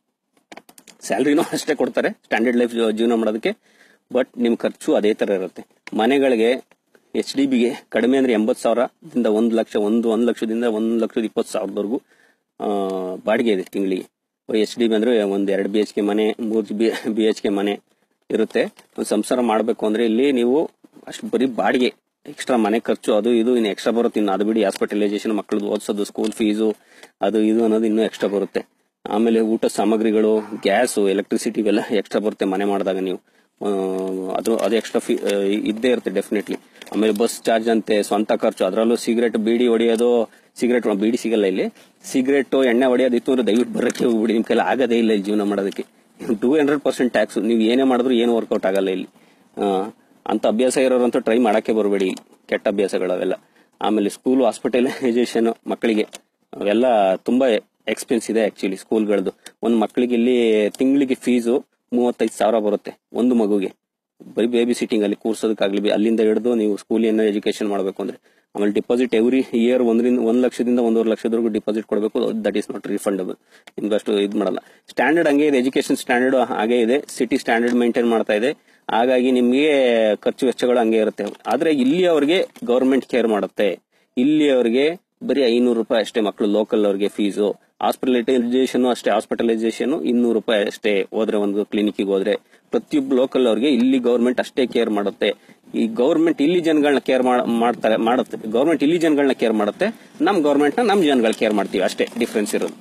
ಸ್ಯಾಲ್ರಿನೂ ಅಷ್ಟೇ ಕೊಡ್ತಾರೆ ಸ್ಟ್ಯಾಂಡರ್ಡ್ ಲೈಫ್ ಜೀವನ ಮಾಡೋದಕ್ಕೆ ಬಟ್ ನಿಮ್ ಖರ್ಚು ಅದೇ ತರ ಇರುತ್ತೆ ಮನೆಗಳಿಗೆ ಎಚ್ ಡಿ ಬಿಗೆ ಕಡಿಮೆ ಅಂದ್ರೆ ಎಂಬತ್ತು ಸಾವಿರದಿಂದ ಒಂದು ಲಕ್ಷ ಒಂದು ಒಂದು ಲಕ್ಷದಿಂದ ಒಂದು ಲಕ್ಷದ ಇಪ್ಪತ್ತು ಸಾವಿರದವರೆಗೂ ಆ, ಬಾಡಿಗೆ ಇದೆ ತಿಂಗಳಿಗೆ ಎಚ್ ಡಿ ಬಿ ಅಂದ್ರೆ ಒಂದ್ ಎರಡು ಬಿ ಎಚ್ ಕೆ ಮನೆ ಮೂರು ಬಿ ಬಿ ಎಚ್ ಕೆ ಮನೆ ಇರುತ್ತೆ ಒಂದು ಸಂಸಾರ ಮಾಡಬೇಕು ಅಂದ್ರೆ ಇಲ್ಲಿ ನೀವು ಅಷ್ಟು ಬರೀ ಬಾಡಿಗೆ ಎಕ್ಸ್ಟ್ರಾ ಮನೆ ಖರ್ಚು ಅದು ಇದು ಇನ್ನು ಎಕ್ಸ್ಟ್ರಾ ಬರುತ್ತೆ ಇನ್ನು ಅದು ಬಿಡಿ ಹಾಸ್ಪಿಟಲೈಸೇಷನ್ ಮಕ್ಕಳದ್ದು ಓದಿಸೋದು ಸ್ಕೂಲ್ ಫೀಸು ಅದು ಇದು ಅನ್ನೋದು ಇನ್ನೂ ಎಕ್ಸ್ಟ್ರಾ ಬರುತ್ತೆ ಆಮೇಲೆ ಊಟ ಸಾಮಗ್ರಿಗಳು ಗ್ಯಾಸು ಎಲೆಕ್ಟ್ರಿಸಿಟಿ ಇವೆಲ್ಲ ಎಕ್ಸ್ಟ್ರಾ ಬರುತ್ತೆ ಮನೆ ಮಾಡಿದಾಗ ನೀವು ಆ, ಅದು ಅದು ಎಕ್ಸ್ಟ್ರಾ ಫೀ ಇದ್ದೇ ಇರುತ್ತೆ ಡೆಫಿನೆಟ್ಲಿ ಆಮೇಲೆ ಬಸ್ ಚಾರ್ಜ್ ಅಂತೆ ಸ್ವಂತ ಖರ್ಚು ಅದರಲ್ಲೂ ಸಿಗರೇಟ್ ಬೀಡಿ ಹೊಡೆಯೋದು ಸಿಗರೇಟ್ ಬೀಡಿ ಸಿಗಲ್ಲ ಇಲ್ಲಿ ಸಿಗರೇಟ್ ಎಣ್ಣೆ ಹೊಡೆಯೋದಿತ್ತು ಅಂದ್ರೆ ದಯವಿಟ್ಟು ಬರಕ್ಕೆ ಹೋಗ್ಬಿಡಿ ನಿಮ್ ಕೈಲಿ ಆಗದೇ ಇಲ್ಲ ಇಲ್ಲಿ ಜೀವನ ಮಾಡೋದಕ್ಕೆ ಟೂ ಹಂಡ್ರೆಡ್ ಪರ್ಸೆಂಟ್ ಟ್ಯಾಕ್ಸ್ ನೀವು ಏನೇ ಮಾಡಿದ್ರು ಏನು ವರ್ಕೌಟ್ ಆಗಲ್ಲ ಇಲ್ಲಿ ಆ, ಅಂತ ಅಭ್ಯಾಸ ಇರೋರಂತೂ ಟ್ರೈ ಮಾಡಕ್ಕೆ ಬರಬೇಡಿ ಕೆಟ್ಟ ಅಭ್ಯಾಸಗಳು ಅವೆಲ್ಲ ಆಮೇಲೆ ಸ್ಕೂಲ್ ಹಾಸ್ಪಿಟಲೈಸೇಷನ್ ಮಕ್ಕಳಿಗೆ ಅವೆಲ್ಲ ತುಂಬಾ ಎಕ್ಸ್ಪೆನ್ಸ್ ಇದೆ ಆಕ್ಚುಲಿ ಸ್ಕೂಲ್ಗಳದ್ದು ಒಂದು ಮಕ್ಕಳಿಗೆ ಇಲ್ಲಿ ತಿಂಗಳಿಗೆ ಫೀಸು ಮೂವತ್ತೈದು ಸಾವಿರ ಬರುತ್ತೆ ಒಂದು ಮಗುಗೆ ಬರೀ ಬೇಬಿ ಸಿಟ್ಟಿಂಗ್ ಅಲ್ಲಿ ಕೂರ್ಸೋದಕ್ಕಾಗ್ಲಿ ಬಿ- ಅಲ್ಲಿಂದ ಹಿಡಿದು ನೀವು ಸ್ಕೂಲ್ ಏನೋ ಎಜುಕೇಶನ್ ಮಾಡಬೇಕು ಅಂದ್ರೆ ಆಮೇಲೆ ಡಿಪಾಸಿಟ್ ಎವ್ರಿ ಇಯರ್ ಒಂದರಿಂದ ಒಂದ್ ಲಕ್ಷದಿಂದ ಒಂದೂವರೆ ಲಕ್ಷದವರೆಗೂ ಡಿಪಾಸಿಟ್ ಕೊಡಬೇಕು ದಟ್ ಈಸ್ ನಾಟ್ ರಿಫಂಡಬಲ್ ನಿಮ್ಗೆ ಅಷ್ಟು ಇದು ಮಾಡಲ್ಲ ಸ್ಟ್ಯಾಂಡರ್ಡ್ ಹಂಗೆ ಇದೆ ಎಜುಕೇಶನ್ ಸ್ಟ್ಯಾಂಡರ್ಡ್ ಹಾಗೆ ಇದೆ ಸಿಟಿ ಸ್ಟ್ಯಾಂಡರ್ಡ್ ಮೇಂಟೈನ್ ಮಾಡ್ತಾ ಇದೆ ಹಾಗಾಗಿ ನಿಮಗೆ ಖರ್ಚು ವೆಚ್ಚಗಳು ಹಂಗೆ ಇರುತ್ತೆ ಆದ್ರೆ ಇಲ್ಲಿ ಅವ್ರಿಗೆ ಗೌರ್ಮೆಂಟ್ ಕೇರ್ ಮಾಡುತ್ತೆ ಇಲ್ಲಿ ಅವ್ರಿಗೆ ಬರೀ ಐನೂರು ರೂಪಾಯಿ ಅಷ್ಟೇ ಮಕ್ಕಳು ಲೋಕಲ್ ಅವ್ರಿಗೆ ಫೀಸು ಹಾಸ್ಪಿಟಲೈಸೇಷನ್ ಅಷ್ಟೇ ಹಾಸ್ಪಿಟಲೈಸೇಷನ್ ಇನ್ನೂರು ರೂಪಾಯಿ ಅಷ್ಟೇ ಹೋದ್ರೆ ಒಂದು ಕ್ಲಿನಿಕ್ಗೆ ಹೋದ್ರೆ ಪ್ರತಿಯೊಬ್ಬ ಲೋಕಲ್ ಅವ್ರಿಗೆ ಇಲ್ಲಿ ಗೌರ್ಮೆಂಟ್ ಅಷ್ಟೇ ಕೇರ್ ಮಾಡುತ್ತೆ ಈ ಗೌರ್ಮೆಂಟ್ ಇಲ್ಲಿ ಜನಗಳನ್ನ ಕೇರ್ ಮಾಡ್ತಾರೆ ಮಾಡುತ್ತೆ ಗೌರ್ಮೆಂಟ್ ಇಲ್ಲಿ ಜನಗಳನ್ನ ಕೇರ್ ಮಾಡುತ್ತೆ ನಮ್ ಗೌರ್ಮೆಂಟ್ ನ ನಮ್ ಜನಗಳು ಕೇರ್ ಮಾಡ್ತೀವಿ ಅಷ್ಟೇ ಡಿಫ್ರೆನ್ಸ್ ಇರೋದು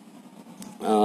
ಆ,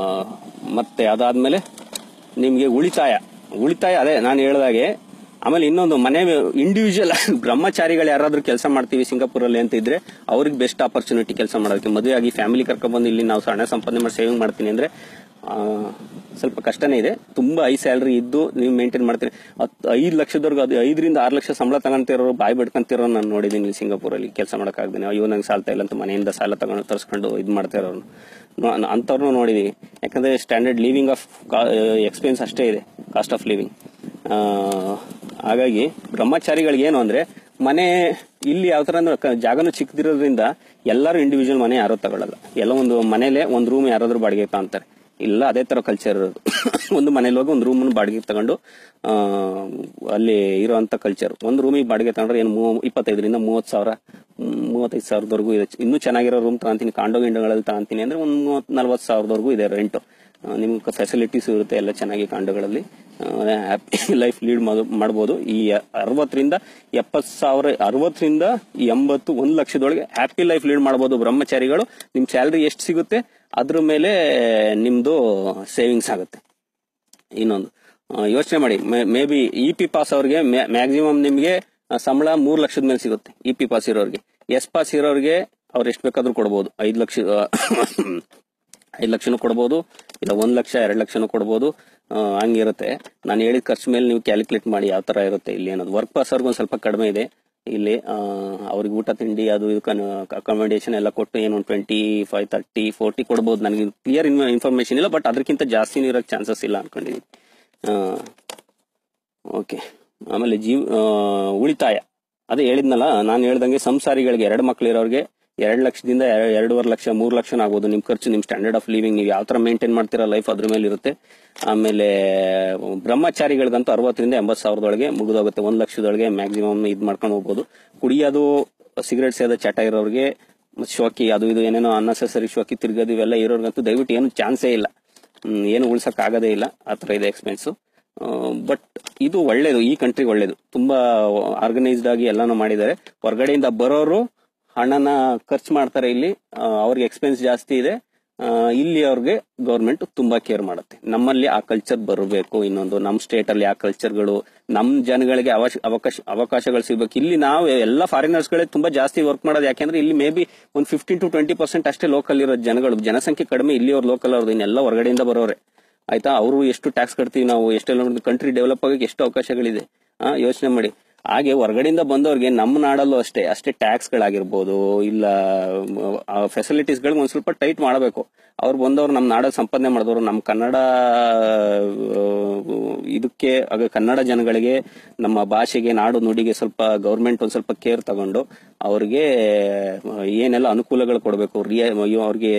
ಮತ್ತೆ ಅದಾದ್ಮೇಲೆ ನಿಮ್ಗೆ ಉಳಿತಾಯ ಉಳಿತಾಯ ಅದೇ ನಾನು ಹೇಳ್ದಾಗೆ ಆಮೇಲೆ ಇನ್ನೊಂದು ಮನೆ ಇಂಡಿವಿಜುವಲ್ ಬ್ರಹ್ಮಚಾರಿಗಳು ಯಾರಾದ್ರೂ ಕೆಲಸ ಮಾಡ್ತೀವಿ ಸಿಂಗಾಪುರಲ್ಲಿ ಅಂತ ಇದ್ರೆ ಅವ್ರಿಗೆ ಬೆಸ್ಟ್ ಆಪರ್ಚುನಿಟಿ ಕೆಲಸ ಮಾಡೋದಕ್ಕೆ ಮದುವೆ ಆಗಿ ಫ್ಯಾಮಿಲಿ ಕರ್ಕೊಂಡ್ಬಂದು ಇಲ್ಲಿ ನಾವು ಹಣ ಸಂಪಾದನೆ ಮಾಡಿ ಸೇವಿಂಗ್ ಮಾಡ್ತೀನಿ ಅಂದ್ರೆ ಆ, ಸ್ವಲ್ಪ ಕಷ್ಟನೇ ಇದೆ ತುಂಬಾ ಹೈ ಸ್ಯಾಲ್ರಿ ಇದ್ದು ನೀವು ಮೇಂಟೈನ್ ಮಾಡ್ತೀರಿ ಹತ್ತು ಐದು ಲಕ್ಷದವರೆಗೂ ಅದು ಐದರಿಂದ ಆರು ಲಕ್ಷ ಸಂಬಳ ತಗೊಂತಿರೋರು ಬಾಯಿ ಬಿಡ್ಕೊಂತಿರೋ ನಾನು ನೋಡಿದ್ದೀನಿ ಇಲ್ಲಿ ಸಿಂಗಾಪುರಲ್ಲಿ ಕೆಲಸ ಮಾಡೋಕ್ಕಾಗ್ದೇನೆ ಅಯ್ಯೋ ನಂಗೆ ಸಾಲ್ತಾ ಇಲ್ಲ ಅಂತ ಮನೆಯಿಂದ ಸಾಲ ತಗೊಂಡು ತರಿಸ್ಕೊಂಡು ಇದು ಮಾಡ್ತಾ ಇರೋರು ಅಂಥವ್ರನ್ನೂ ನೋಡಿದೀವಿ ಯಾಕಂದ್ರೆ ಸ್ಟ್ಯಾಂಡರ್ಡ್ ಲಿವಿಂಗ್ ಆಫ್ ಎಕ್ಸ್ಪೆನ್ಸ್ ಅಷ್ಟೇ ಇದೆ ಕಾಸ್ಟ್ ಆಫ್ ಲಿವಿಂಗ್ ಹಾಗಾಗಿ ಬ್ರಹ್ಮಚಾರಿಗಳಿಗೆ ಏನು ಅಂದ್ರೆ ಮನೆ ಇಲ್ಲಿ ಯಾವ ತರ ಅಂದ್ರೆ ಕ- ಜಾಗನೂ ಚಿಕ್ಕದಿರೋದ್ರಿಂದ ಎಲ್ಲರೂ ಇಂಡಿವಿಜುವಲ್ ಮನೆ ಯಾರು ತಗೊಳ್ಳಲ್ಲ ಎಲ್ಲ ಒಂದು ಮನೇಲೆ ಒಂದು ರೂಮ್ ಯಾರಾದ್ರೂ ಬಾಡಿಗೆ ಅಂತಾರೆ ಇಲ್ಲ ಅದೇ ತರ ಕಲ್ಚರ್ ಇರೋದು ಒಂದು ಮನೇಲಿ ಹೋಗಿ ಒಂದು ರೂಮ್ ಬಾಡಿಗೆ ತಗೊಂಡು ಆ, ಅಲ್ಲಿ ಇರುವಂತ ಕಲ್ಚರ್ ಒಂದು ರೂಮಿಗೆ ಬಾಡಿಗೆ ತಗೊಂಡ್ರೆ ಏನು ಮೂವ- ಇಪ್ಪತ್ತೈದರಿಂದ ಮೂವತ್ತು ಸಾವಿರ ಮ್, ಮೂವತ್ತೈದು ಸಾವಿರದವರೆಗೂ ಇದೆ ಇನ್ನೂ ಚೆನ್ನಾಗಿರೋ ರೂಮ್ ತಗೊಂತೀನಿ ಕಾಂಡೋ ಗಿಂಡೋಗಳಲ್ಲಿ ತಗೊಂತೀನಿ ಅಂದ್ರೆ ಒಂದು ಮೂವತ್ತು ನಲ್ವತ್ತು ಸಾವಿರದವರೆಗೂ ಇದೆ ರೆಂಟು ನಿಮ್ಗೆ ಫೆಸಿಲಿಟೀಸ್ ಇರುತ್ತೆ ಎಲ್ಲ ಚೆನ್ನಾಗಿ ಕಾಂಡೋಗಳಲ್ಲಿ ಹ್ಯಾಪಿ ಲೈಫ್ ಲೀಡ್ ಮಾಡ್ಬೋದು ಈ ಅರವತ್ತರಿಂದ ಎಪ್ಪತ್ತು ಸಾವಿರ ಅರವತ್ತರಿಂದ ಎಂಬತ್ತು ಒಂದು ಲಕ್ಷದೊಳಗೆ ಹ್ಯಾಪಿ ಲೈಫ್ ಲೀಡ್ ಮಾಡ್ಬೋದು ಬ್ರಹ್ಮಚಾರಿಗಳು ನಿಮ್ ಸ್ಯಾಲ್ರಿ ಎಷ್ಟು ಸಿಗುತ್ತೆ ಅದ್ರ ಮೇಲೆ ನಿಮ್ದು ಸೇವಿಂಗ್ಸ್ ಆಗುತ್ತೆ ಇನ್ನೊಂದು ಯೋಚನೆ ಮಾಡಿ maybe E P pass ಅವ್ರಿಗೆ ಮ್ಯಾಕ್ಸಿಮಮ್ ನಿಮಗೆ ಸಂಬಳ ಮೂರ್ ಲಕ್ಷದ ಮೇಲೆ ಸಿಗುತ್ತೆ ಇ ಪಿ ಪಾಸ್ ಇರೋರಿಗೆ ಎಸ್ ಪಾಸ್ ಇರೋರಿಗೆ ಅವ್ರು ಎಷ್ಟು ಬೇಕಾದ್ರೂ ಕೊಡ್ಬೋದು ಐದು ಲಕ್ಷ ಐದು ಲಕ್ಷನೂ ಕೊಡ್ಬೋದು ಇಲ್ಲ ಒಂದ್ ಲಕ್ಷ ಎರಡು ಲಕ್ಷನೂ ಕೊಡ್ಬೋದು ಆ, ಹಂಗಿರುತ್ತೆ ನಾನು ಹೇಳಿದ ಖರ್ಚು ಮೇಲೆ ನೀವು ಕ್ಯಾಲ್ಕುಲೇಟ್ ಮಾಡಿ ಯಾವ ತರ ಇರುತ್ತೆ ಇಲ್ಲಿ ಅನ್ನೋದು ವರ್ಕ್ ಪಾಸ್ ಅವ್ರಿಗೆ ಒಂದು ಸ್ವಲ್ಪ ಕಡಿಮೆ ಇದೆ ಇಲ್ಲಿ ಆ, ಅವ್ರಿಗೆ ಊಟ ತಿಂಡಿ ಅದು ಇದು ಅಕಾಮಿಡೇಷನ್ ಎಲ್ಲ ಕೊಟ್ಟು ಏನು ಟ್ವೆಂಟಿ ಫೈವ್ ತರ್ಟಿ ಫೋರ್ಟಿ ಕೊಡ್ಬೋದು ನನಗೆ ಕ್ಲಿಯರ್ ಇನ್ಫಾರ್ಮೇಶನ್ ಇಲ್ಲ ಬಟ್ ಅದಕ್ಕಿಂತ ಜಾಸ್ತಿನೂ ಇರೋಕ್ಕೆ ಚಾನ್ಸಸ್ ಇಲ್ಲ ಅನ್ಕೊಂಡಿದ್ದೀನಿ ಓಕೆ ಆಮೇಲೆ ಜೀವ ಆ, ಉಳಿತಾಯ ಅದೇ ಹೇಳಿದ್ನಲ್ಲ ನಾನು ಹೇಳ್ದಂಗೆ ಸಂಸಾರಿಗಳಿಗೆ ಎರಡು ಮಕ್ಳು ಇರೋರಿಗೆ ಎರಡು ಲಕ್ಷದಿಂದ ಎರ- ಎರಡೂವರೆ ಲಕ್ಷ ಮೂರು ಲಕ್ಷ ಆಗ್ಬೋದು ನಿಮ್ ಖರ್ಚು ನಿಮ್ ಸ್ಟ್ಯಾಂಡರ್ಡ್ ಆಫ್ ಲಿವಿಂಗ್ ನೀವು ಯಾವ ತರ ಮೇಂಟೈನ್ ಮಾಡ್ತೀರಾ ಲೈಫ್ ಅದ್ರ ಮೇಲೆ ಇರುತ್ತೆ ಆಮೇಲೆ ಬ್ರಹ್ಮಚಾರಿಗಳಿಗಂತೂ ಅರವತ್ತರಿಂದ ಎಂಬತ್ತು ಸಾವಿರದೊಳಗೆ ಮುಗಿದೋಗುತ್ತೆ ಒಂದ್ ಲಕ್ಷದೊಳಗೆ ಮ್ಯಾಕ್ಸಿಮಮ್ ಇದ್ ಮಾಡ್ಕೊಂಡು ಹೋಗ್ಬೋದು ಕುಡಿಯೋದು ಸಿಗರೇಟ್ ಸೇದ ಚಟ ಇರೋರಿಗೆ ಮತ್ತ್ ಶೋಕಿ ಅದು ಇದು ಏನೇನೋ ಅನ್ನೆಸೆಸರಿ ಶೋಕಿ ತಿರ್ಗೋದು ಇವೆಲ್ಲ ಇರೋರ್ಗಂತೂ ದಯವಿಟ್ಟು ಏನು ಚಾನ್ಸೇ ಇಲ್ಲ ಹ್ಮ್, ಏನು ಉಳ್ಸಕ್ ಆಗದೇ ಇಲ್ಲ ಆ ತರ ಇದೆ ಎಕ್ಸ್ಪೆನ್ಸು ಬಟ್ ಇದು ಒಳ್ಳೇದು ಈ ಕಂಟ್ರಿಗೆ ಒಳ್ಳೇದು ತುಂಬಾ ಆರ್ಗನೈಸ್ಡ್ ಆಗಿ ಎಲ್ಲಾನು ಮಾಡಿದ್ದಾರೆ ಹೊರಗಡೆಯಿಂದ ಬರೋರು ಹಣನ ಖರ್ಚು ಮಾಡ್ತಾರೆ ಇಲ್ಲಿ ಆ, ಅವ್ರಿಗೆ ಎಕ್ಸ್ಪೆನ್ಸ್ ಜಾಸ್ತಿ ಇದೆ ಆ, ಇಲ್ಲಿ ಅವ್ರಿಗೆ ಗೌರ್ಮೆಂಟ್ ತುಂಬಾ ಕೇರ್ ಮಾಡುತ್ತೆ ನಮ್ಮಲ್ಲಿ ಆ ಕಲ್ಚರ್ ಬರಬೇಕು ಇನ್ನೊಂದು ನಮ್ಮ ಸ್ಟೇಟ್ ಅಲ್ಲಿ ಆ ಕಲ್ಚರ್ಗಳು ನಮ್ ಜನಗಳಿಗೆ ಅವಶ- ಅವಕಾಶ ಅವಕಾಶಗಳು ಸಿಗ್ಬೇಕು ಇಲ್ಲಿ ನಾವು ಎಲ್ಲ ಫಾರಿನರ್ಸ್ ಗಳೇ ತುಂಬಾ ಜಾಸ್ತಿ ವರ್ಕ್ ಮಾಡೋದು ಯಾಕೆಂದ್ರೆ ಇಲ್ಲಿ ಮೇ ಬಿ ಒಂದು ಫಿಫ್ಟೀನ್ ಟು ಟ್ವೆಂಟಿ ಪರ್ಸೆಂಟ್ ಅಷ್ಟೇ ಲೋಕಲ್ ಇರೋ ಜನಗಳು ಜನಸಂಖ್ಯೆ ಕಡಿಮೆ ಇಲ್ಲಿ ಅವ್ರು ಲೋಕಲ್ ಅವ್ರದ್ದು ಇನ್ನೆಲ್ಲ ಹೊರಗಡೆಯಿಂದ ಬರೋರೆ ಆಯ್ತಾ ಅವರು ಎಷ್ಟು ಟ್ಯಾಕ್ಸ್ ಕಟ್ತೀವಿ ನಾವು ಎಷ್ಟೆಲ್ಲ ಕಂಟ್ರಿ ಡೆವಲಪ್ ಆಗಕ್ಕೆ ಎಷ್ಟು ಅವಕಾಶಗಳಿದೆ ಆ ಯೋಚನೆ ಮಾಡಿ ಹಾಗೆ ಹೊರಗಡೆಯಿಂದ ಬಂದವ್ರಿಗೆ ನಮ್ಮ ನಾಡಲ್ಲೂ ಅಷ್ಟೇ ಅಷ್ಟೇ ಟ್ಯಾಕ್ಸ್ ಗಳಾಗಿರ್ಬೋದು ಇಲ್ಲ ಫೆಸಿಲಿಟೀಸ್ ಗಳಿಗೆ ಒಂದ್ ಸ್ವಲ್ಪ ಟೈಟ್ ಮಾಡಬೇಕು ಅವ್ರು ಬಂದವ್ರು ನಮ್ಮ ನಾಡ ಸಂಪಾದನೆ ಮಾಡಿದವರು ನಮ್ಮ ಕನ್ನಡ ಆ, ಇದಕ್ಕೆ ಆಗ ಕನ್ನಡ ಜನಗಳಿಗೆ ನಮ್ಮ ಭಾಷೆಗೆ ನಾಡು ನುಡಿಗೆ ಸ್ವಲ್ಪ ಗೌರ್ಮೆಂಟ್ ಒಂದ್ ಸ್ವಲ್ಪ ಕೇರ್ ತಗೊಂಡು ಅವ್ರಿಗೆ ಏನೆಲ್ಲ ಅನುಕೂಲಗಳು ಕೊಡಬೇಕು ಅವ್ರಿಗೆ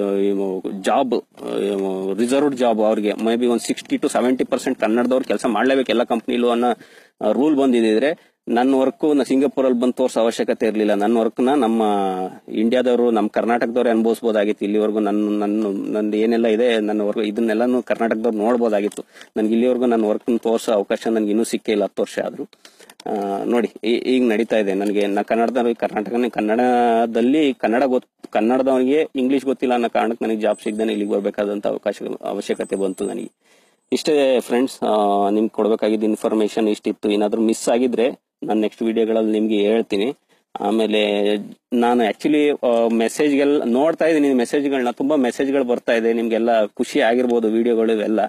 ಜಾಬ್ ರಿಸರ್ವ್ಡ್ ಜಾಬ್ ಅವ್ರಿಗೆ ಮೇ ಬಿ ಒಂದು ಸಿಕ್ಸ್ಟಿ ಟು ಸೆವೆಂಟಿ ಪರ್ಸೆಂಟ್ ಕನ್ನಡದವ್ರು ಕೆಲಸ ಮಾಡ್ಲೇಬೇಕು ಎಲ್ಲ ಕಂಪ್ನಿಲು ಅನ್ನೋ ರೂಲ್ ಬಂದಿದ್ರೆ ನನ್ನ ವರ್ಕ್ ನಾ ಸಿಂಗಾಪುರ್ ಅಲ್ಲಿ ಬಂದು ತೋರ್ಸೋ ಅವಶ್ಯಕತೆ ಇರಲಿಲ್ಲ ನನ್ನ ವರ್ಕ್ ನ ನಮ್ಮ ಇಂಡಿಯಾದವರು ನಮ್ಮ ಕರ್ನಾಟಕದವ್ರು ಅನುಭವಿಸಬಹುದಾಗಿತ್ತು ಇಲ್ಲಿವರೆಗೂ ನನ್ನ ನನ್ನ ನಂದು ಏನೆಲ್ಲ ಇದೆ ನನ್ನ ವರ್ಕ್ ಇದನ್ನೆಲ್ಲಾನು ಕರ್ನಾಟಕದವ್ರು ನೋಡ್ಬೋದಾಗಿತ್ತು ನನ್ಗೆ ಇಲ್ಲಿವರೆಗೂ ನನ್ನ ವರ್ಕ್ ತೋರ್ಸೋ ಅವಕಾಶ ನನ್ಗೆ ಇನ್ನೂ ಸಿಕ್ಕೇ ಇಲ್ಲ ಹತ್ತು ವರ್ಷ ಆದ್ರೂ ಆ, ನೋಡಿ ಈ- ಈಗ ನಡೀತಾ ಇದೆ ನನಗೆ ನಾ ಕನ್ನಡದವ್ರಿಗೆ ಕರ್ನಾಟಕ ಕನ್ನಡದಲ್ಲಿ ಕನ್ನಡ ಗೊತ್ ಕನ್ನಡದವನಿಗೆ ಇಂಗ್ಲಿಷ್ ಗೊತ್ತಿಲ್ಲ ಅನ್ನೋ ಕಾರಣಕ್ಕೆ ನನಗೆ ಜಾಬ್ ಸಿಗದೇನೆ ಇಲ್ಲಿಗೆ ಬರ್ಬೇಕಾದಂತ ಅವಕಾಶ ಅವಶ್ಯಕತೆ ಬಂತು ನನಗೆ ಇಷ್ಟೇ ಫ್ರೆಂಡ್ಸ್ ನಿಮ್ಗೆ ಕೊಡ್ಬೇಕಾಗಿದ್ದ ಇನ್ಫಾರ್ಮೇಶನ್ ಇಷ್ಟಿತ್ತು ಏನಾದ್ರೂ ಮಿಸ್ ಆಗಿದ್ರೆ ನಾನು ನೆಕ್ಸ್ಟ್ ವಿಡಿಯೋಗಳಲ್ಲಿ ನಿಮ್ಗೆ ಹೇಳ್ತೀನಿ ಆಮೇಲೆ ನಾನು ಆಕ್ಚುಲಿ ಮೆಸೇಜ್ಗೆಲ್ಲ ನೋಡ್ತಾ ಇದ್ದೀನಿ ಮೆಸೇಜ್ಗಳನ್ನ ತುಂಬಾ ಮೆಸೇಜ್ಗಳು ಬರ್ತಾ ಇದೆ ನಿಮ್ಗೆಲ್ಲ ಖುಷಿ ಆಗಿರ್ಬೋದು ವಿಡಿಯೋಗಳು ಇವೆಲ್ಲ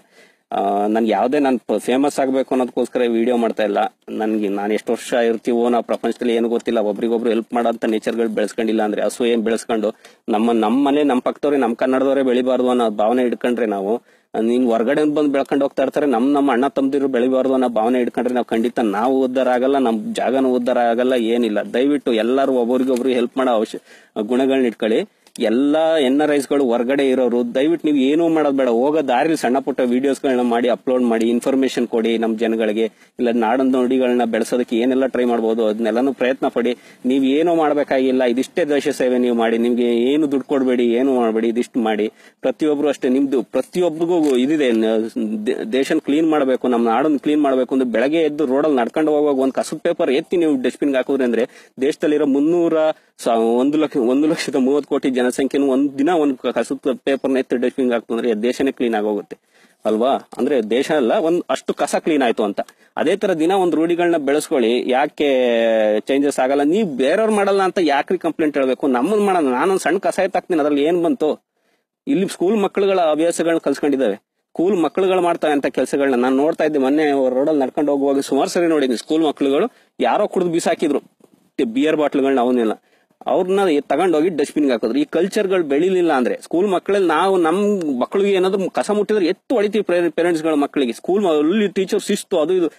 ನನ್ಗೆ ಯಾವುದೇ ನಾನು ಫೇಮಸ್ ಆಗಬೇಕು ಅನ್ನೋದಕ್ಕೋಸ್ಕರ ವಿಡಿಯೋ ಮಾಡ್ತಾ ಇಲ್ಲ ನನ್ಗೆ ನಾನು ಎಷ್ಟು ವರ್ಷ ಇರ್ತೀವೋ ನಾವು ಪ್ರಪಂಚದಲ್ಲಿ ಏನು ಗೊತ್ತಿಲ್ಲ ಒಬ್ರಿಗೊಬ್ರು ಹೆಲ್ಪ್ ಮಾಡೋಂಥ ನೇಚರ್ಗಳು ಬೆಳೆಸ್ಕೊಂಡಿಲ್ಲ ಅಂದ್ರೆ ಹಸು ಏನ್ ಬೆಳೆಸ್ಕೊಂಡು ನಮ್ಮ ನಮ್ಮ ಮನೆ ನಮ್ಮ ಪಕ್ಕದವ್ರೆ ನಮ್ಮ ಕನ್ನಡದವರೇ ಬೆಳಿಬಾರ್ದು ಅನ್ನೋ ಭಾವನೆ ಇಟ್ಕೊಂಡ್ರೆ ನಾವು ನೀನ್ ಹೊರಗಡೆ ಬಂದು ಬೆಳ್ಕೊಂಡು ಹೋಗ್ತಾ ಇರ್ತಾರೆ ನಮ್ ನಮ್ಮ ಅಣ್ಣ ತಮ್ಮದಿರು ಬೆಳಿಬಾರ್ದು ಅನ್ನೋ ಭಾವನೆ ಇಟ್ಕೊಂಡ್ರೆ ನಾವು ಖಂಡಿತ ನಾವು ಉದ್ಧಾರ ಆಗಲ್ಲ ನಮ್ ಜಾಗನೂ ಉದ್ಧಾರ ಆಗಲ್ಲ ಏನಿಲ್ಲ ದಯವಿಟ್ಟು ಎಲ್ಲರೂ ಒಬ್ಬರಿಗೊಬ್ರು ಹೆಲ್ಪ್ ಮಾಡೋ ಅವಶ್ಯ ಗುಣಗಳನ್ನ ಇಟ್ಕೊಳ್ಳಿ ಎಲ್ಲಾ ಎನ್ ಆರ್ ಐಸ್ಗಳು ಹೊರಗಡೆ ಇರೋರು ದಯವಿಟ್ಟು ನೀವು ಏನೂ ಮಾಡೋದು ಬೇಡ ಹೋಗೋ ದಾರಿಲಿ ಸಣ್ಣ ಪುಟ್ಟ ವಿಡಿಯೋಸ್ಗಳನ್ನ ಮಾಡಿ ಅಪ್ಲೋಡ್ ಮಾಡಿ ಇನ್ಫಾರ್ಮೇಶನ್ ಕೊಡಿ ನಮ್ಮ ಜನಗಳಿಗೆ ಇಲ್ಲ ನಾಡನ್ ನುಡಿಗಳನ್ನ ಬೆಳೆಸೋದಕ್ಕೆ ಏನೆಲ್ಲ ಟ್ರೈ ಮಾಡ್ಬೋದು ಅದನ್ನೆಲ್ಲಾನು ಪ್ರಯತ್ನ ಪಡಿ ನೀವು ಏನೂ ಮಾಡಬೇಕಾಗಿಲ್ಲ ಇದಿಷ್ಟೇ ದೇಶ ಸೇವೆ ನೀವು ಮಾಡಿ ನಿಮ್ಗೆ ಏನು ದುಡ್ಡು ಕೊಡಬೇಡಿ ಏನು ಮಾಡಬೇಡಿ ಇದಿಷ್ಟು ಮಾಡಿ ಪ್ರತಿಯೊಬ್ರು ಅಷ್ಟೇ ನಿಮ್ದು ಪ್ರತಿಯೊಬ್ಬರಿಗೂ ಇದಿದೆ ನ- ದೇ- ದೇಶನ ಕ್ಲೀನ್ ಮಾಡಬೇಕು ನಮ್ಮ ನಾಡನ್ನ ಕ್ಲೀನ್ ಮಾಡಬೇಕು ಅಂದ್ರೆ ಬೆಳಗ್ಗೆ ಎದ್ದು ರೋಡಲ್ಲಿ ನಡ್ಕೊಂಡು ಹೋಗುವಾಗ ಒಂದು ಕಸದ ಪೇಪರ್ ಎತ್ತಿ ನೀವು ಡಸ್ಟ್ಬಿನ್ಗೆ ಹಾಕಿದ್ರಿ ಅಂದ್ರೆ ದೇಶದಲ್ಲಿರೋ ಮುನ್ನೂರ ಸ- ಒಂದು ಲಕ್ಷ ಒಂದು ಲಕ್ಷದ ಮೂವತ್ತು ಕೋಟಿ ಜನಸಂಖ್ಯೆನೂ ಒಂದ್ ದಿನ ಒಂದು ಕಸದ ಪೇಪರ್ನ ಎತ್ತಿ ಡಸ್ಟ್ಬಿನ್ಗೆ ಹಾಕ್ತಂದ್ರೆ ದೇಶನೇ ಕ್ಲೀನ್ ಆಗೋಗುತ್ತೆ ಅಲ್ವಾ ಅಂದ್ರೆ ದೇಶ ಅಲ್ಲ ಒಂದ್ ಅಷ್ಟು ಕಸ ಕ್ಲೀನ್ ಆಯ್ತು ಅಂತ ಅದೇ ತರ ದಿನ ಒಂದ್ ರೂಢಿಗಳನ್ನ ಬೆಳೆಸ್ಕೊಳ್ಳಿ ಯಾಕೆ ಚೇಂಜಸ್ ಆಗಲ್ಲ ನೀವು ಬೇರೆಯವ್ರು ಮಾಡಲ್ಲ ಅಂತ ಯಾಕ್ರಿ ಕಂಪ್ಲೇಂಟ್ ಹೇಳ್ಬೇಕು ನಮ್ಮದ್ ಮಾಡೋಣ ನಾನೊಂದ್ ಸಣ್ಣ ಕಸ ಎತ್ತಾಕ್ತೀನಿ ಅದ್ರಲ್ಲಿ ಏನ್ ಬಂತು ಇಲ್ಲಿ ಸ್ಕೂಲ್ ಮಕ್ಕಳುಗಳ ಹವ್ಯಾಸಗಳನ್ನ ಕಲ್ಸ್ಕೊಂಡಿದ್ದಾವೆ ಸ್ಕೂಲ್ ಮಕ್ಕಳುಗಳು ಮಾಡ್ತಾರೆ ಅಂತ ಕೆಲಸಗಳನ್ನ ನಾನು ನೋಡ್ತಾ ಇದ್ದೆ ಮೊನ್ನೆ ರೋಡಲ್ಲಿ ನಡ್ಕೊಂಡು ಹೋಗುವಾಗ ಸುಮಾರು ಸರಿ ನೋಡಿದ್ನಿ ಸ್ಕೂಲ್ ಮಕ್ಕಳುಗಳು ಯಾರೋ ಕುಡಿದು ಬಿಸಾಕಿದ್ರು ಬಿಯರ್ ಬಾಟ್ಲ್ಗಳನ್ನ ಅವನ್ನೆಲ್ಲ ಅವ್ರನ್ನ ತಗೊಂಡೋಗಿ ಡಸ್ಟ್ಬಿನ್ಗೆ ಹಾಕಿದ್ರು ಈ ಕಲ್ಚರ್ಗಳು ಬೆಳಿಲಿಲ್ಲ ಅಂದ್ರೆ ಸ್ಕೂಲ್ ಮಕ್ಕಳಲ್ಲಿ ನಾವು ನಮ್ ಮಕ್ಕಳಿಗೆ ಏನಾದ್ರು ಕಸ ಮುಟ್ಟಿದ್ರೆ ಎತ್ತು ಹೊಡಿತೀವಿ ಪೇರೆಂಟ್ಸ್ ಗಳ ಮಕ್ಕಳಿಗೆ ಸ್ಕೂಲ್ ಅಲ್ಲಿ ಟೀಚರ್ ಶಿಸ್ತು ಅದು ಇದು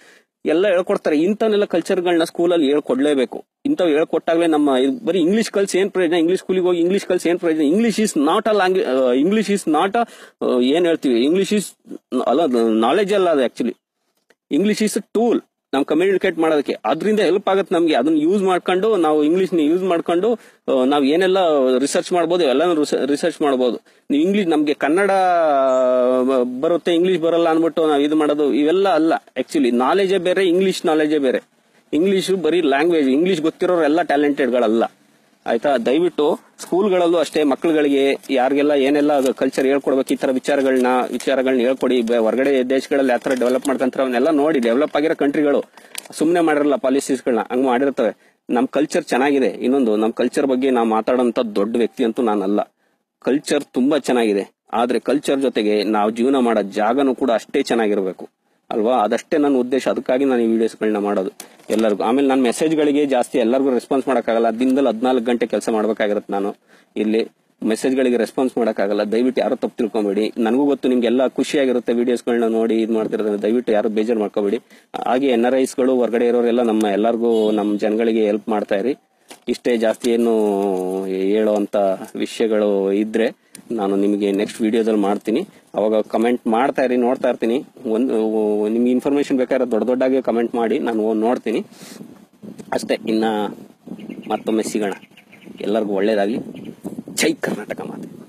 ಎಲ್ಲ ಹೇಳ್ಕೊಡ್ತಾರೆ ಇಂಥವನ್ನೆಲ್ಲ ಕಲ್ಚರ್ಗಳನ್ನ ಸ್ಕೂಲಲ್ಲಿ ಹೇಳ್ಕೊಡ್ಲೇಬೇಕು ಇಂಥವ್ ಹೇಳ್ಕೊಟ್ಟಾಗ್ಲೇ ನಮ್ಮ ಇದು ಬರೀ ಇಂಗ್ಲಿಷ್ ಕಲ್ಸಿ ಏನ್ ಪ್ರಯೋಜನ ಇಂಗ್ಲಿಷ್ ಸ್ಕೂಲಿಗೆ ಹೋಗಿ ಇಂಗ್ಲಿಷ್ ಕಲ್ಸಿ ಏನ್ ಪ್ರಯೋಜನ English is not a language English is not a ಏನ್ ಹೇಳ್ತೀವಿ ಇಂಗ್ಲಿಷ್ ಇಸ್ ಅಲ್ಲ ನಾಲೆಜ್ ಅಲ್ಲ ಅದು ಆಕ್ಚುಲಿ ಇಂಗ್ಲಿಷ್ ಇಸ್ ಟೂಲ್ ನಾವು ಕಮ್ಯುನಿಕೇಟ್ ಮಾಡೋದಕ್ಕೆ ಅದರಿಂದ ಹೆಲ್ಪ್ ಆಗುತ್ತೆ ನಮಗೆ ಅದನ್ನ ಯೂಸ್ ಮಾಡ್ಕೊಂಡು ನಾವು ಇಂಗ್ಲಿಷ್ ನ ಯೂಸ್ ಮಾಡ್ಕೊಂಡು ಆ, ನಾವು ಏನೆಲ್ಲ ರಿಸರ್ಚ್ ಮಾಡ್ಬೋದು ಎಲ್ಲ ರಿಸರ್ಚ್ ಮಾಡ್ಬೋದು ನೀವು ಇಂಗ್ಲಿಷ್ ನಮಗೆ ಕನ್ನಡ ಆ, ಬರುತ್ತೆ ಇಂಗ್ಲಿಷ್ ಬರಲ್ಲ ಅನ್ಬಿಟ್ಟು ನಾವು ಇದು ಮಾಡೋದು ಇವೆಲ್ಲ ಅಲ್ಲ ಆಕ್ಚುಲಿ ನಾಲೆಜೇ ಬೇರೆ ಇಂಗ್ಲಿಷ್ ನಾಲೆಜೇ ಬೇರೆ ಇಂಗ್ಲಿಷ್ ಬರೀ ಲ್ಯಾಂಗ್ವೇಜ್ ಇಂಗ್ಲಿಷ್ ಗೊತ್ತಿರೋರು ಎಲ್ಲ ಟ್ಯಾಲೆಂಟೆಡ್ಗಳಲ್ಲ ಆಯ್ತಾ ದಯವಿಟ್ಟು ಸ್ಕೂಲ್ಗಳಲ್ಲೂ ಅಷ್ಟೇ ಮಕ್ಕಳುಗಳಿಗೆ ಯಾರಿಗೆಲ್ಲ ಏನೆಲ್ಲ ಕಲ್ಚರ್ ಹೇಳ್ಕೊಡ್ಬೇಕು ಈ ತರ ವಿಚಾರಗಳನ್ನ ವಿಚಾರಗಳನ್ನ ಹೇಳ್ಕೊಡಿ ಬೆ- ಹೊರಗಡೆ ದೇಶಗಳಲ್ಲಿ ಯಾವ ತರ ಡೆವಲಪ್ ಮಾಡ್ಕೊಂತಾರೆ ಅವನ್ನೆಲ್ಲ ನೋಡಿ ಡೆವಲಪ್ ಆಗಿರೋ ಕಂಟ್ರಿಗಳು ಸುಮ್ಮನೆ ಮಾಡಿರಲ್ಲ ಪಾಲಿಸೀಸ್ಗಳನ್ನ ಹಂಗ್ ಮಾಡಿರ್ತವೆ ನಮ್ ಕಲ್ಚರ್ ಚೆನ್ನಾಗಿದೆ ಇನ್ನೊಂದು ನಮ್ ಕಲ್ಚರ್ ಬಗ್ಗೆ ನಾವು ಮಾತಾಡೋಂತ ದೊಡ್ಡ ವ್ಯಕ್ತಿ ಅಂತೂ ನಾನಲ್ಲ ಕಲ್ಚರ್ ತುಂಬಾ ಚೆನ್ನಾಗಿದೆ ಆದ್ರೆ ಕಲ್ಚರ್ ಜೊತೆಗೆ ನಾವು ಜೀವನ ಮಾಡೋ ಜಾಗನೂ ಕೂಡ ಅಷ್ಟೇ ಚೆನ್ನಾಗಿರ್ಬೇಕು ಅಲ್ವಾ ಅದಷ್ಟೇ ನನ್ನ ಉದ್ದೇಶ ಅದಕ್ಕಾಗಿ ನಾನು ಈ ವಿಡಿಯೋಸ್ಗಳನ್ನ ಮಾಡೋದು ಎಲ್ಲರಿಗೂ ಆಮೇಲೆ ನನ್ನ ಮೆಸೇಜ್ಗಳಿಗೆ ಜಾಸ್ತಿ ಎಲ್ಲರಿಗೂ ರೆಸ್ಪಾನ್ಸ್ ಮಾಡೋಕ್ಕಾಗಲ್ಲ ದಿನದಲ್ಲಿ ಹದಿನಾಲ್ಕು ಗಂಟೆ ಕೆಲಸ ಮಾಡ್ಬೇಕಾಗಿರುತ್ತೆ ನಾನು ಇಲ್ಲಿ ಮೆಸೇಜ್ಗಳಿಗೆ ರೆಸ್ಪಾನ್ಸ್ ಮಾಡೋಕ್ಕಾಗಲ್ಲ ದಯವಿಟ್ಟು ಯಾರು ತಪ್ಪು ತಿಳ್ಕೊಬೇಡಿ ನನಗೂ ಗೊತ್ತು ನಿಮ್ಗೆಲ್ಲ ಖುಷಿಯಾಗಿರುತ್ತೆ ವಿಡಿಯೋಸ್ಗಳನ್ನ ನೋಡಿ ಇದು ಮಾಡ್ತಿರೋದ್ರೆ ದಯವಿಟ್ಟು ಯಾರು ಬೇಜಾರು ಮಾಡ್ಕೋಬೇಡಿ ಹಾಗೆ ಎನ್ ಆರ್ ಐಸ್ಗಳು ಹೊರಗಡೆ ಇರೋರೆಲ್ಲ ನಮ್ಮ ಎಲ್ಲರಿಗೂ ನಮ್ಮ ಜನಗಳಿಗೆ ಹೆಲ್ಪ್ ಮಾಡ್ತಾ ಇರಿ ಇಷ್ಟೇ ಜಾಸ್ತಿ ಏನು ಹೇಳೋವಂಥ ವಿಷಯಗಳು ಇದ್ರೆ ನಾನು ನಿಮಗೆ ನೆಕ್ಸ್ಟ್ ವಿಡಿಯೋದಲ್ಲಿ ಮಾಡ್ತೀನಿ ಅವಾಗ ಕಮೆಂಟ್ ಮಾಡ್ತಾ ಇರಿ ನೋಡ್ತಾ ಇರ್ತೀನಿ ಒಂದು ನಿಮ್ಗೆ ಇನ್ಫಾರ್ಮೇಶನ್ ಬೇಕಾದ್ರೆ ದೊಡ್ಡ ದೊಡ್ಡಾಗಿ ಕಮೆಂಟ್ ಮಾಡಿ ನಾನು ನೋಡ್ತೀನಿ ಅಷ್ಟೇ ಇನ್ನ ಮತ್ತೊಮ್ಮೆ ಸಿಗೋಣ ಎಲ್ಲರಿಗೂ ಒಳ್ಳೇದಾಗಿ ಜೈ ಕರ್ನಾಟಕ ಮಾತೆ